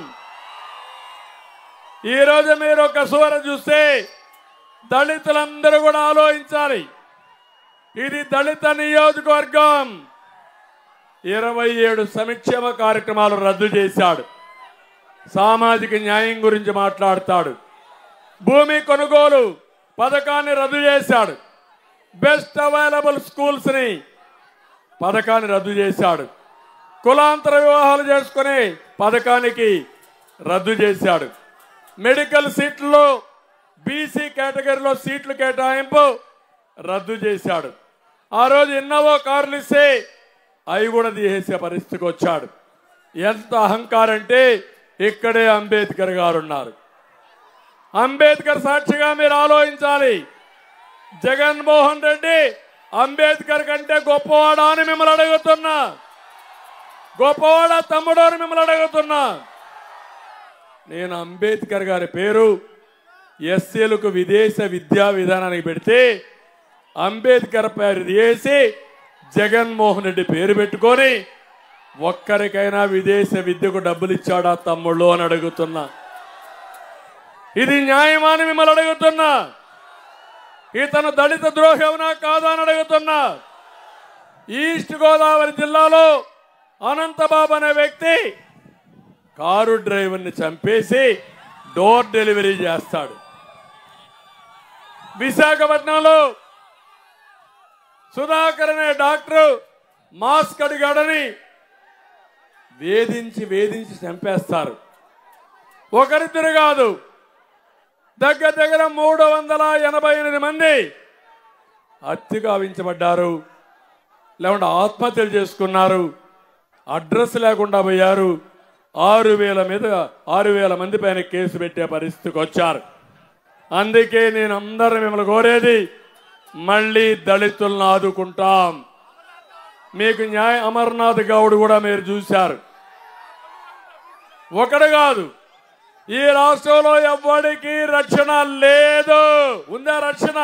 ఈరోజు మీరు ఒక సూర చూస్తే దళితులందరూ కూడా ఆలోచించాలి ఇది దళిత నియోజకవర్గం ఇరవై ఏడు సంక్షేమ కార్యక్రమాలు రద్దు చేశాడు సామాజిక న్యాయం గురించి మాట్లాడతాడు భూమి కొనుగోలు పథకాన్ని రద్దు చేశాడు బెస్ట్ అవైలబుల్ స్కూల్స్ ని పథకాన్ని రద్దు చేశాడు కులాంతర వివాహాలు చేసుకునే పథకానికి రద్దు చేశాడు మెడికల్ సీట్లలో బీసీ కేటగిరీలో సీట్లు కేటాయింపు రద్దు చేశాడు ఆ రోజు ఇన్నోవా కార్లు ఇస్తే అవి కూడా తీసేసే పరిస్థితికి వచ్చాడు ఎంత అహంకారం అంటే ఇక్కడే అంబేద్కర్ గారు ఉన్నారు అంబేద్కర్ సాక్షిగా మీరు ఆలోచించాలి జగన్మోహన్ రెడ్డి అంబేద్కర్ కంటే గొప్పవాడా అని మిమ్మల్ని అడుగుతున్నా గొప్పవాడా తమ్ముడు అని మిమ్మల్ని అడుగుతున్నా నేను అంబేద్కర్ గారి పేరు ఎస్సీలకు విదేశ విద్యా విధానానికి పెడితే అంబేద్కర్ పేరు తీసి జగన్మోహన్ రెడ్డి పేరు పెట్టుకొని ఒక్కరికైనా విదేశ విద్యకు డబ్బులు ఇచ్చాడా తమ్ముళ్ళు అని అడుగుతున్నా ఇది న్యాయమా అని మిమ్మల్ని అడుగుతున్నా ఇతను దళిత ద్రోహమనా కాదా అని అడుగుతున్నా ఈస్ట్ గోదావరి జిల్లాలో అనంతబాబు అనే వ్యక్తి కారు డ్రైవర్ని చంపేసి డోర్ డెలివరీ చేస్తాడు విశాఖపట్నంలో సుధాకర్ అనే డాక్టర్ మాస్క్ అడిగాడని వేధించి వేధించి చంపేస్తారు ఒకరిద్దరు కాదు దగ్గర దగ్గర మూడు వందల ఎనభై ఎనిమిది మంది హత్య గావించబడ్డారు లేకుంటే ఆత్మహత్యలు చేసుకున్నారు అడ్రస్ లేకుండా పోయారు ఆరు వేల మీద ఆరు వేల మంది పైన కేసు పెట్టే పరిస్థితికి వచ్చారు అందుకే నేను అందరూ మిమ్మల్ని కోరేది మళ్ళీ దళితులను ఆదుకుంటాం మీకు న్యాయ అమర్నాథ్ గౌడ్ కూడా మీరు చూశారు ఒకడు కాదు ఈ రాష్ట్రంలో ఎవ్వడికి రక్షణ లేదు ఉందా రక్షణ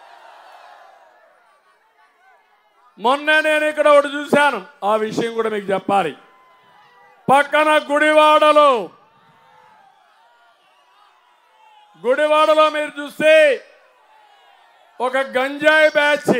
మొన్న నేను ఇక్కడ ఒకటి చూశాను ఆ విషయం కూడా మీకు చెప్పాలి పక్కన గుడివాడలో గుడివాడలో మీరు చూస్తే ఒక గంజాయి బ్యాచ్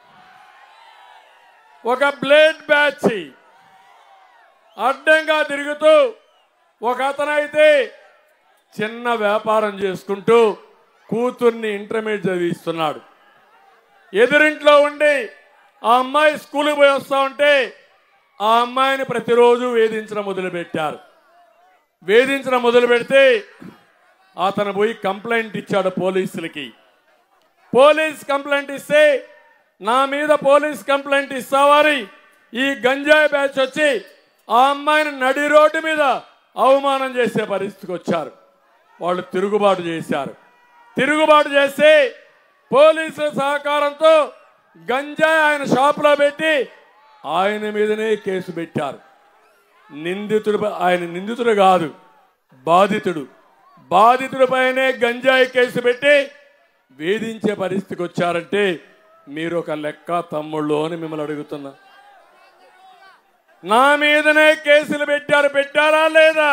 ఒక బ్లేడ్ బ్యాచ్ అడ్డంగా తిరుగుతూ ఒక అతనైతే చిన్న వ్యాపారం చేసుకుంటూ కూతుర్ని ఇంటర్మీడియట్ చదివిస్తున్నాడు ఎదురింట్లో ఉండి ఆ అమ్మాయి స్కూల్కి పోయి వస్తా ఉంటే ఆ అమ్మాయిని ప్రతిరోజు వేధించడం మొదలుపెట్టారు వేధించడం మొదలు పెడితే అతను పోయి కంప్లైంట్ ఇచ్చాడు పోలీసులకి పోలీస్ కంప్లైంట్ ఇస్తే నా మీద పోలీస్ కంప్లైంట్ ఇస్తావారి ఈ గంజాయి బ్యాచ్ వచ్చి ఆ అమ్మాయిని నడి రోడ్డు మీద అవమానం చేసే పరిస్థితికి వచ్చారు వాళ్ళు తిరుగుబాటు చేశారు తిరుగుబాటు చేసి పోలీసుల సహకారంతో గంజాయి ఆయన షాపులో పెట్టి ఆయన మీదనే కేసు పెట్టారు నిందితుడు ఆయన నిందితుడు కాదు బాధితుడు బాధితుడిపైనే గంజాయి కేసు పెట్టి వేధించే పరిస్థితికి వచ్చారంటే మీరు ఒక లెక్క తమ్ముళ్ళు అని మిమ్మల్ని అడుగుతున్నా నా మీదనే కేసులు పెట్టారు పెట్టారా లేదా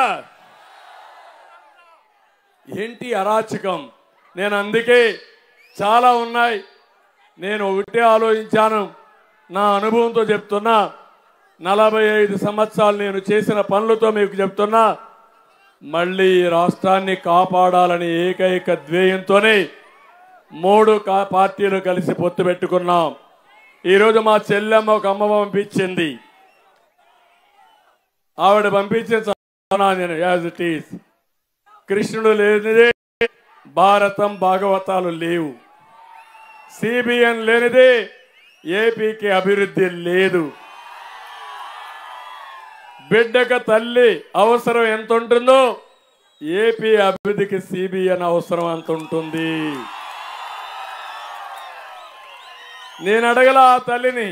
ఏంటి అరాచకం నేను అందుకే చాలా ఉన్నాయి నేను ఒకటే ఆలోచించాను నా అనుభవంతో చెప్తున్నా నలభై ఐదు సంవత్సరాలు నేను చేసిన పనులతో మీకు చెప్తున్నా మళ్ళీ ఈ రాష్ట్రాన్ని కాపాడాలని ఏకైక ధ్యేయంతోనే మూడు కా- పార్టీలు కలిసి పొత్తు పెట్టుకున్నాం ఈరోజు మా చెల్లెమ్మ ఒక అమ్మ పంపించింది ఆవిడ పంపించిన చదువుతున్నా నేను యాజ్ ఇట్ ఈస్ కృష్ణుడు లేనిదే భారతం భాగవతాలు లేవు సిబిఎన్ లేనిదే ఏపీకి అభివృద్ధి లేదు బిడ్డక తల్లి అవసరం ఎంత ఉంటుందో ఏపీ అభివృద్ధికి సిబిఎన్ అవసరం అంత ఉంటుంది నేను అడగల ఆ తల్లిని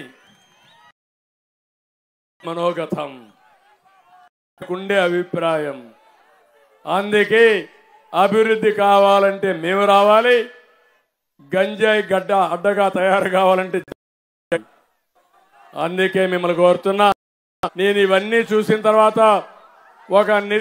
మనోగతం ఉండే అభిప్రాయం అందుకే అభివృద్ధి కావాలంటే మేము రావాలి గంజాయి గడ్డ అడ్డగా తయారు కావాలంటే అందుకే మిమ్మల్ని కోరుతున్నా నేను ఇవన్నీ చూసిన తర్వాత ఒక నిర్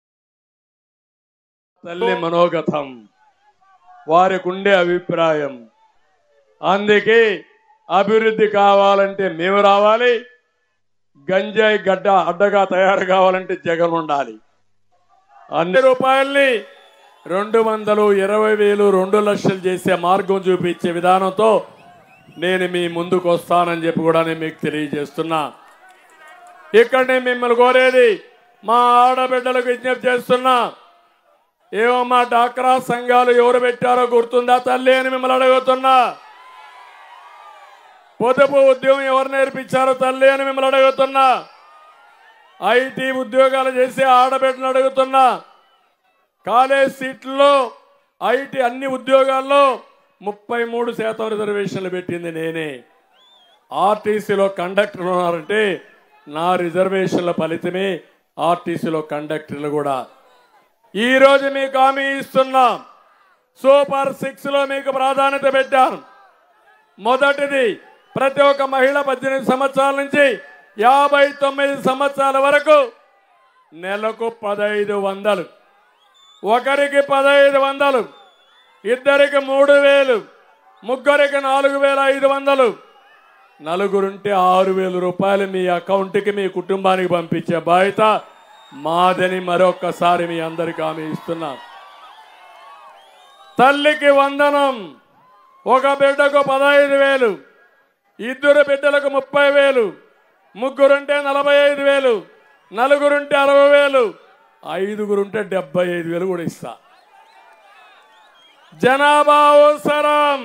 తల్లి మనోగతం వారికి ఉండే అభిప్రాయం అందుకే అభివృద్ధి కావాలంటే మేము రావాలి గంజాయి గడ్డ అడ్డగా తయారు కావాలంటే జగన్ ఉండాలి అన్ని రూపాయల్ని రెండు వందలు ఇరవై వేలు రెండు లక్షలు చేసే మార్గం చూపించే విధానంతో నేను మీ ముందుకు వస్తానని చెప్పి కూడా నేను మీకు తెలియజేస్తున్నా ఇక్కడ నేను మిమ్మల్ని కోరేది మా ఆడబిడ్డలకు విజ్ఞప్తి చేస్తున్నా ఏమమ్మా డాక్రా సంఘాలు ఎవరు పెట్టారో గుర్తుందా తల్లి అని మిమ్మల్ని అడుగుతున్నా పొదుపు ఉద్యోగం ఎవరు నేర్పించారో తల్లి అని మిమ్మల్ని అడుగుతున్నా ఐటీ ఉద్యోగాలు చేసే ఆడబిడ్డను అడుగుతున్నా కాలేజ్ సీట్లలో ఐటీ అన్ని ఉద్యోగాల్లో ముప్పై మూడు శాతం రిజర్వేషన్లు పెట్టింది నేనే ఆర్టీసీలో కండక్టర్లు ఉన్నారంటే నా రిజర్వేషన్ల ఫలితమే ఆర్టీసీలో కండక్టర్లు కూడా ఈ రోజు మీకు హామీ ఇస్తున్నాం సూపర్ సిక్స్ లో మీకు ప్రాధాన్యత పెట్టాను మొదటిది ప్రతి ఒక్క మహిళ పద్దెనిమిది సంవత్సరాల నుంచి యాభై తొమ్మిది సంవత్సరాల వరకు నెలకు పదహైదు వందలు ఒకరికి పదహైదు వందలు ఇద్దరికి మూడు వేలు ముగ్గురికి నాలుగు వేల ఐదు వందలు నలుగురుంటే ఆరు వేల రూపాయలు మీ అకౌంట్కి మీ కుటుంబానికి పంపించే బాధ్యత మాదని మరొక్కసారి మీ అందరికి హామీ ఇస్తున్నా తల్లికి వందనం ఒక బిడ్డకు పదహైదు వేలు ఇద్దరు బిడ్డలకు ముప్పై వేలు ముగ్గురుంటే నలభై ఐదు వేలు నలుగురుంటే అరవై వేలు ఐదుగురుంటే డెబ్బై ఐదు వేలు కూడా ఇస్తా జనాభా అవసరం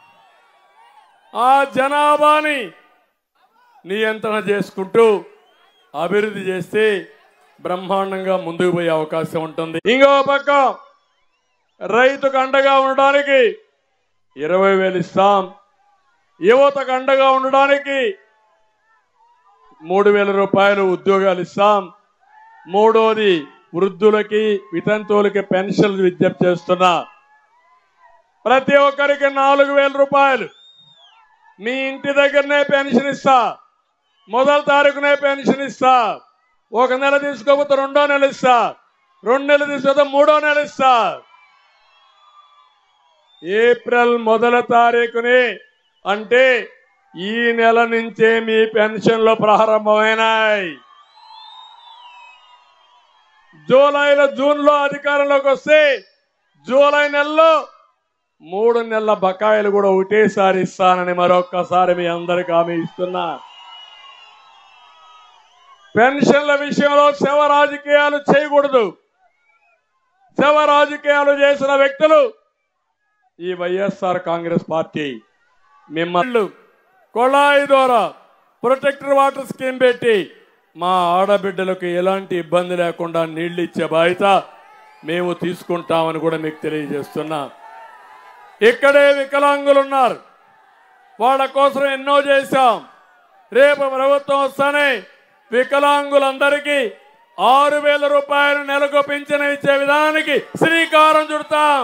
ఆ జనాభాని నియంత్రణ చేసుకుంటూ అభివృద్ధి చేస్తే బ్రహ్మాండంగా ముందుకు పోయే అవకాశం ఉంటుంది ఇంకో పక్క రైతుకు అండగా ఉండడానికి ఇరవై వేలు ఇస్తాం యువతకు అండగా ఉండడానికి మూడు వేల రూపాయలు ఉద్యోగాలు ఇస్తాం మూడోది వృద్ధులకి వితంతువులకి పెన్షన్లు విజ్ఞప్తి చేస్తున్నా ప్రతి ఒక్కరికి నాలుగు వేల రూపాయలు మీ ఇంటి దగ్గరనే పెన్షన్ ఇస్తా మొదటి తారీఖునే పెన్షన్ ఇస్తా ఒక నెల తీసుకోకపోతే రెండో నెల ఇస్తా రెండు నెలలు తీసుకోకపోతే మూడో నెల ఇస్తా ఏప్రిల్ మొదటి తారీఖుని అంటే ఈ నెల నుంచే మీ పెన్షన్లు ప్రారంభమైనాయి జూలైలో జూన్లో అధికారంలోకి వస్తే జూలై నెలలో మూడు నెలల బకాయిలు కూడా ఒకటేసారి ఇస్తానని మరొక్కసారి మీ అందరికి హామీ ఇస్తున్నా పెన్షన్ల విషయంలో శవ రాజకీయాలు చేయకూడదు శవ రాజకీయాలు చేసిన వ్యక్తులు ఈ వైఎస్ఆర్ కాంగ్రెస్ పార్టీ మిమ్మల్ని కొళాయి ద్వారా ప్రొటెక్టర్ వాటర్ స్కీమ్ పెట్టి మా ఆడబిడ్డలకు ఎలాంటి ఇబ్బంది లేకుండా నీళ్లు ఇచ్చే బాధ్యత మేము తీసుకుంటామని కూడా మీకు తెలియజేస్తున్నా ఇక్కడే వికలాంగులు ఉన్నారు వాళ్ళ కోసం ఎన్నో చేశాం రేపు ప్రభుత్వం వస్తానే వికలాంగులందరికీ ఆరు వేల రూపాయలు నెలకు పింఛను ఇచ్చే విధానానికి శ్రీకారం చుడతాం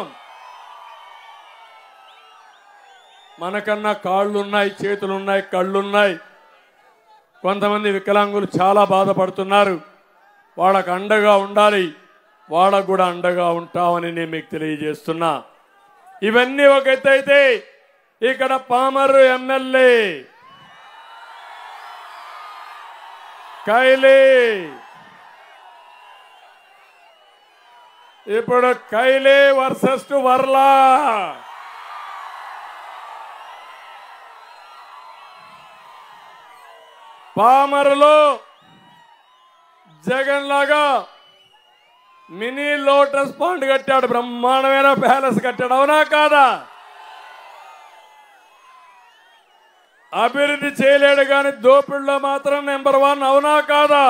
మనకన్నా కాళ్ళున్నాయి చేతులున్నాయి కళ్ళున్నాయి కొంతమంది వికలాంగులు చాలా బాధపడుతున్నారు వాళ్ళకు అండగా ఉండాలి వాళ్ళకు కూడా అండగా ఉంటామని నేను మీకు తెలియజేస్తున్నా ఇవన్నీ ఒక ఎత్తు అయితే ఇక్కడ పామరు ఎమ్మెల్యే కైలే ఇప్పుడు కైలే వర్సెస్ టు వర్లా పామరులో జగన్ లాగా మినీ లోటస్ పాండ్ కట్టాడు బ్రహ్మాండమైన ప్యాలెస్ కట్టాడు అవునా కాదా అభివృద్ధి చేయలేడు కానీ దోపిడిలో మాత్రం నెంబర్ వన్ అవునా కాదా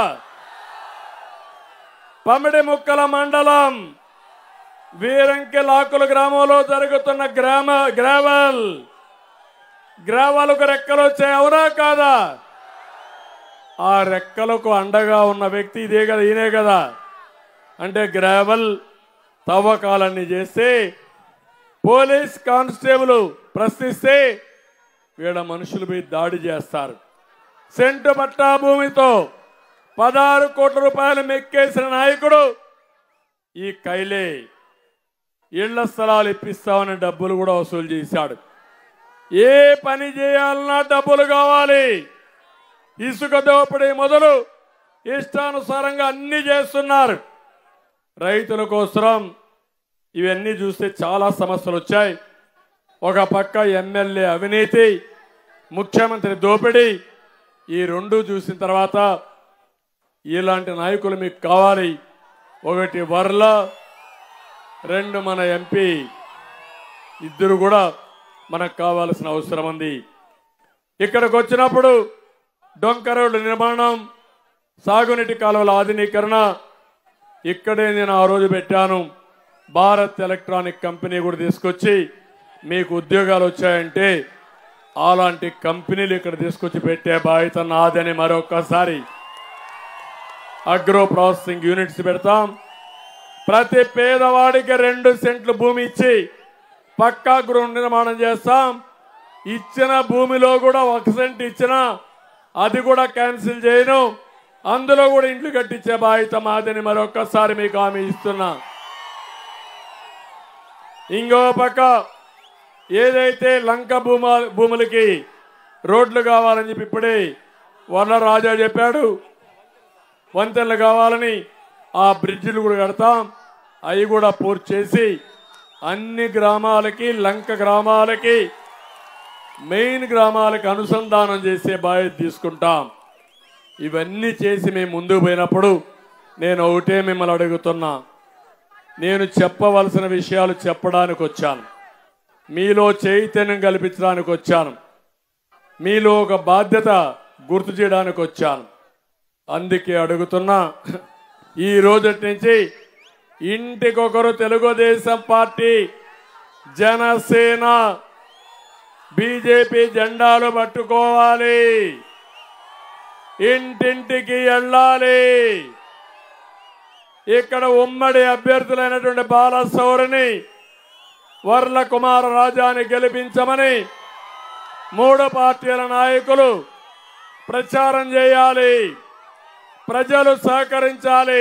పమిడి ముక్కల మండలం వీరంకె లాకుల గ్రామంలో జరుగుతున్న గ్రామ గ్రావెల్ గ్రావాలకు రెక్కలు వచ్చాయి అవునా కాదా ఆ రెక్కలకు అండగా ఉన్న వ్యక్తి ఇదే కదా ఈయనే కదా అంటే గ్రావెల్ తవ్వకాలన్నీ చేస్తే పోలీస్ కానిస్టేబుల్ ప్రశ్నిస్తే వీళ్ళ మనుషులపై దాడి చేస్తారు సెంటు పట్టా భూమితో పదహారు కోట్ల రూపాయలు మెక్కేసిన నాయకుడు ఈ కైలే ఇళ్ల స్థలాలు ఇప్పిస్తామని డబ్బులు కూడా వసూలు చేశాడు ఏ పని చేయాలన్నా డబ్బులు కావాలి ఇసుక దోపిడీ మొదలు ఇష్టానుసారంగా అన్ని చేస్తున్నారు రైతుల కోసం ఇవన్నీ చూస్తే చాలా సమస్యలు వచ్చాయి ఒక పక్క ఎమ్మెల్యే అవినీతి ముఖ్యమంత్రి దోపిడీ ఈ రెండు చూసిన తర్వాత ఇలాంటి నాయకులు మీకు కావాలి ఒకటి వర్ల రెండు మన ఎంపీ ఇద్దరు కూడా మనకు కావాల్సిన అవసరం ఉంది ఇక్కడికి వచ్చినప్పుడు డొంక రోడ్డు నిర్మాణం సాగునీటి కాలువల ఆధునీకరణ ఇక్కడే నేను ఆ రోజు పెట్టాను భారత్ ఎలక్ట్రానిక్ కంపెనీ కూడా తీసుకొచ్చి మీకు ఉద్యోగాలు వచ్చాయంటే అలాంటి కంపెనీలు ఇక్కడ తీసుకొచ్చి పెట్టే బాధ్యత నాదని మరొకసారి అగ్రో ప్రాసెసింగ్ యూనిట్స్ పెడతాం ప్రతి పేదవాడికి రెండు సెంట్లు భూమి ఇచ్చి పక్కా గృహ నిర్మాణం చేస్తాం ఇచ్చిన భూమిలో కూడా ఒక సెంట్ ఇచ్చినా అది కూడా క్యాన్సిల్ చేయను అందులో కూడా ఇండ్లు కట్టించే బాధ్యత మాదని మరొక్కసారి మీకు హామీ ఇస్తున్నా ఇంకో పక్క ఏదైతే లంక భూమ భూములకి రోడ్లు కావాలని చెప్పి ఇప్పుడే వర్ల రాజా చెప్పాడు వంతెనలు కావాలని ఆ బ్రిడ్జిలు కూడా కడతాం అవి కూడా పూర్తి చేసి అన్ని గ్రామాలకి లంక గ్రామాలకి మెయిన్ గ్రామాలకు అనుసంధానం చేసే బాధ్యత తీసుకుంటాం ఇవన్నీ చేసి మేము ముందుకు పోయినప్పుడు నేను ఒకటే మిమ్మల్ని అడుగుతున్నా నేను చెప్పవలసిన విషయాలు చెప్పడానికి వచ్చాను మీలో చైతన్యం కల్పించడానికి వచ్చాను మీలో ఒక బాధ్యత గుర్తు చేయడానికి వచ్చాను అందుకే అడుగుతున్నా ఈ రోజటి నుంచి ఇంటికొకరు తెలుగుదేశం పార్టీ జనసేన బీజేపీ జెండాలు పట్టుకోవాలి ఇంటింటికి వెళ్ళాలి ఇక్కడ ఉమ్మడి అభ్యర్థులైనటువంటి బాలసౌరిని వర్ల కుమార రాజాని గెలిపించమని మూడు పార్టీల నాయకులు ప్రచారం చేయాలి ప్రజలు సహకరించాలి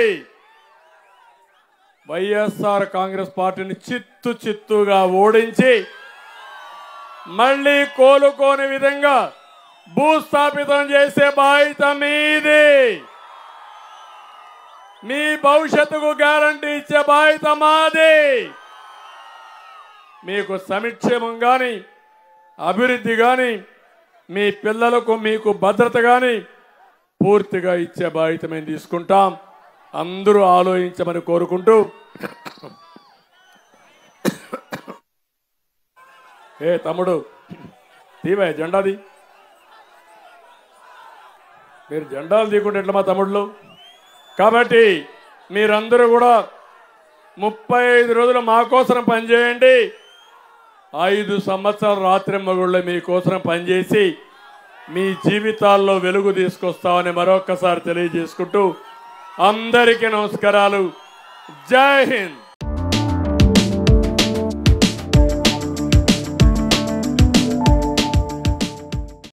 వైఎస్ఆర్ కాంగ్రెస్ పార్టీని చిత్తు చిత్తుగా ఓడించి మళ్ళీ కోలుకోని విధంగా భూస్థాపితం చేసే బాధ్యత మీది మీ భవిష్యత్తుకు గ్యారంటీ ఇచ్చే బాధ్యత మాది మీకు సమిక్షేమం కానీ అభివృద్ధి కానీ మీ పిల్లలకు మీకు భద్రత కానీ పూర్తిగా ఇచ్చే బాధ్యత మేము తీసుకుంటాం అందరూ ఆలోచించమని కోరుకుంటూ ఏ తమ్ముడు తీవే జెండాది మీరు జెండాలు తీయకుండా ఎట్లా మా తమ్ముళ్ళు కాబట్టి మీరందరూ కూడా ముప్పై ఐదు రోజులు మా కోసం పనిచేయండి ఐదు సంవత్సరాల రాత్రి మగుళ్ళు మీకోసం పనిచేసి మీ జీవితాల్లో వెలుగు తీసుకొస్తామని మరొక్కసారి తెలియజేసుకుంటూ అందరికీ నమస్కారాలు జై హింద్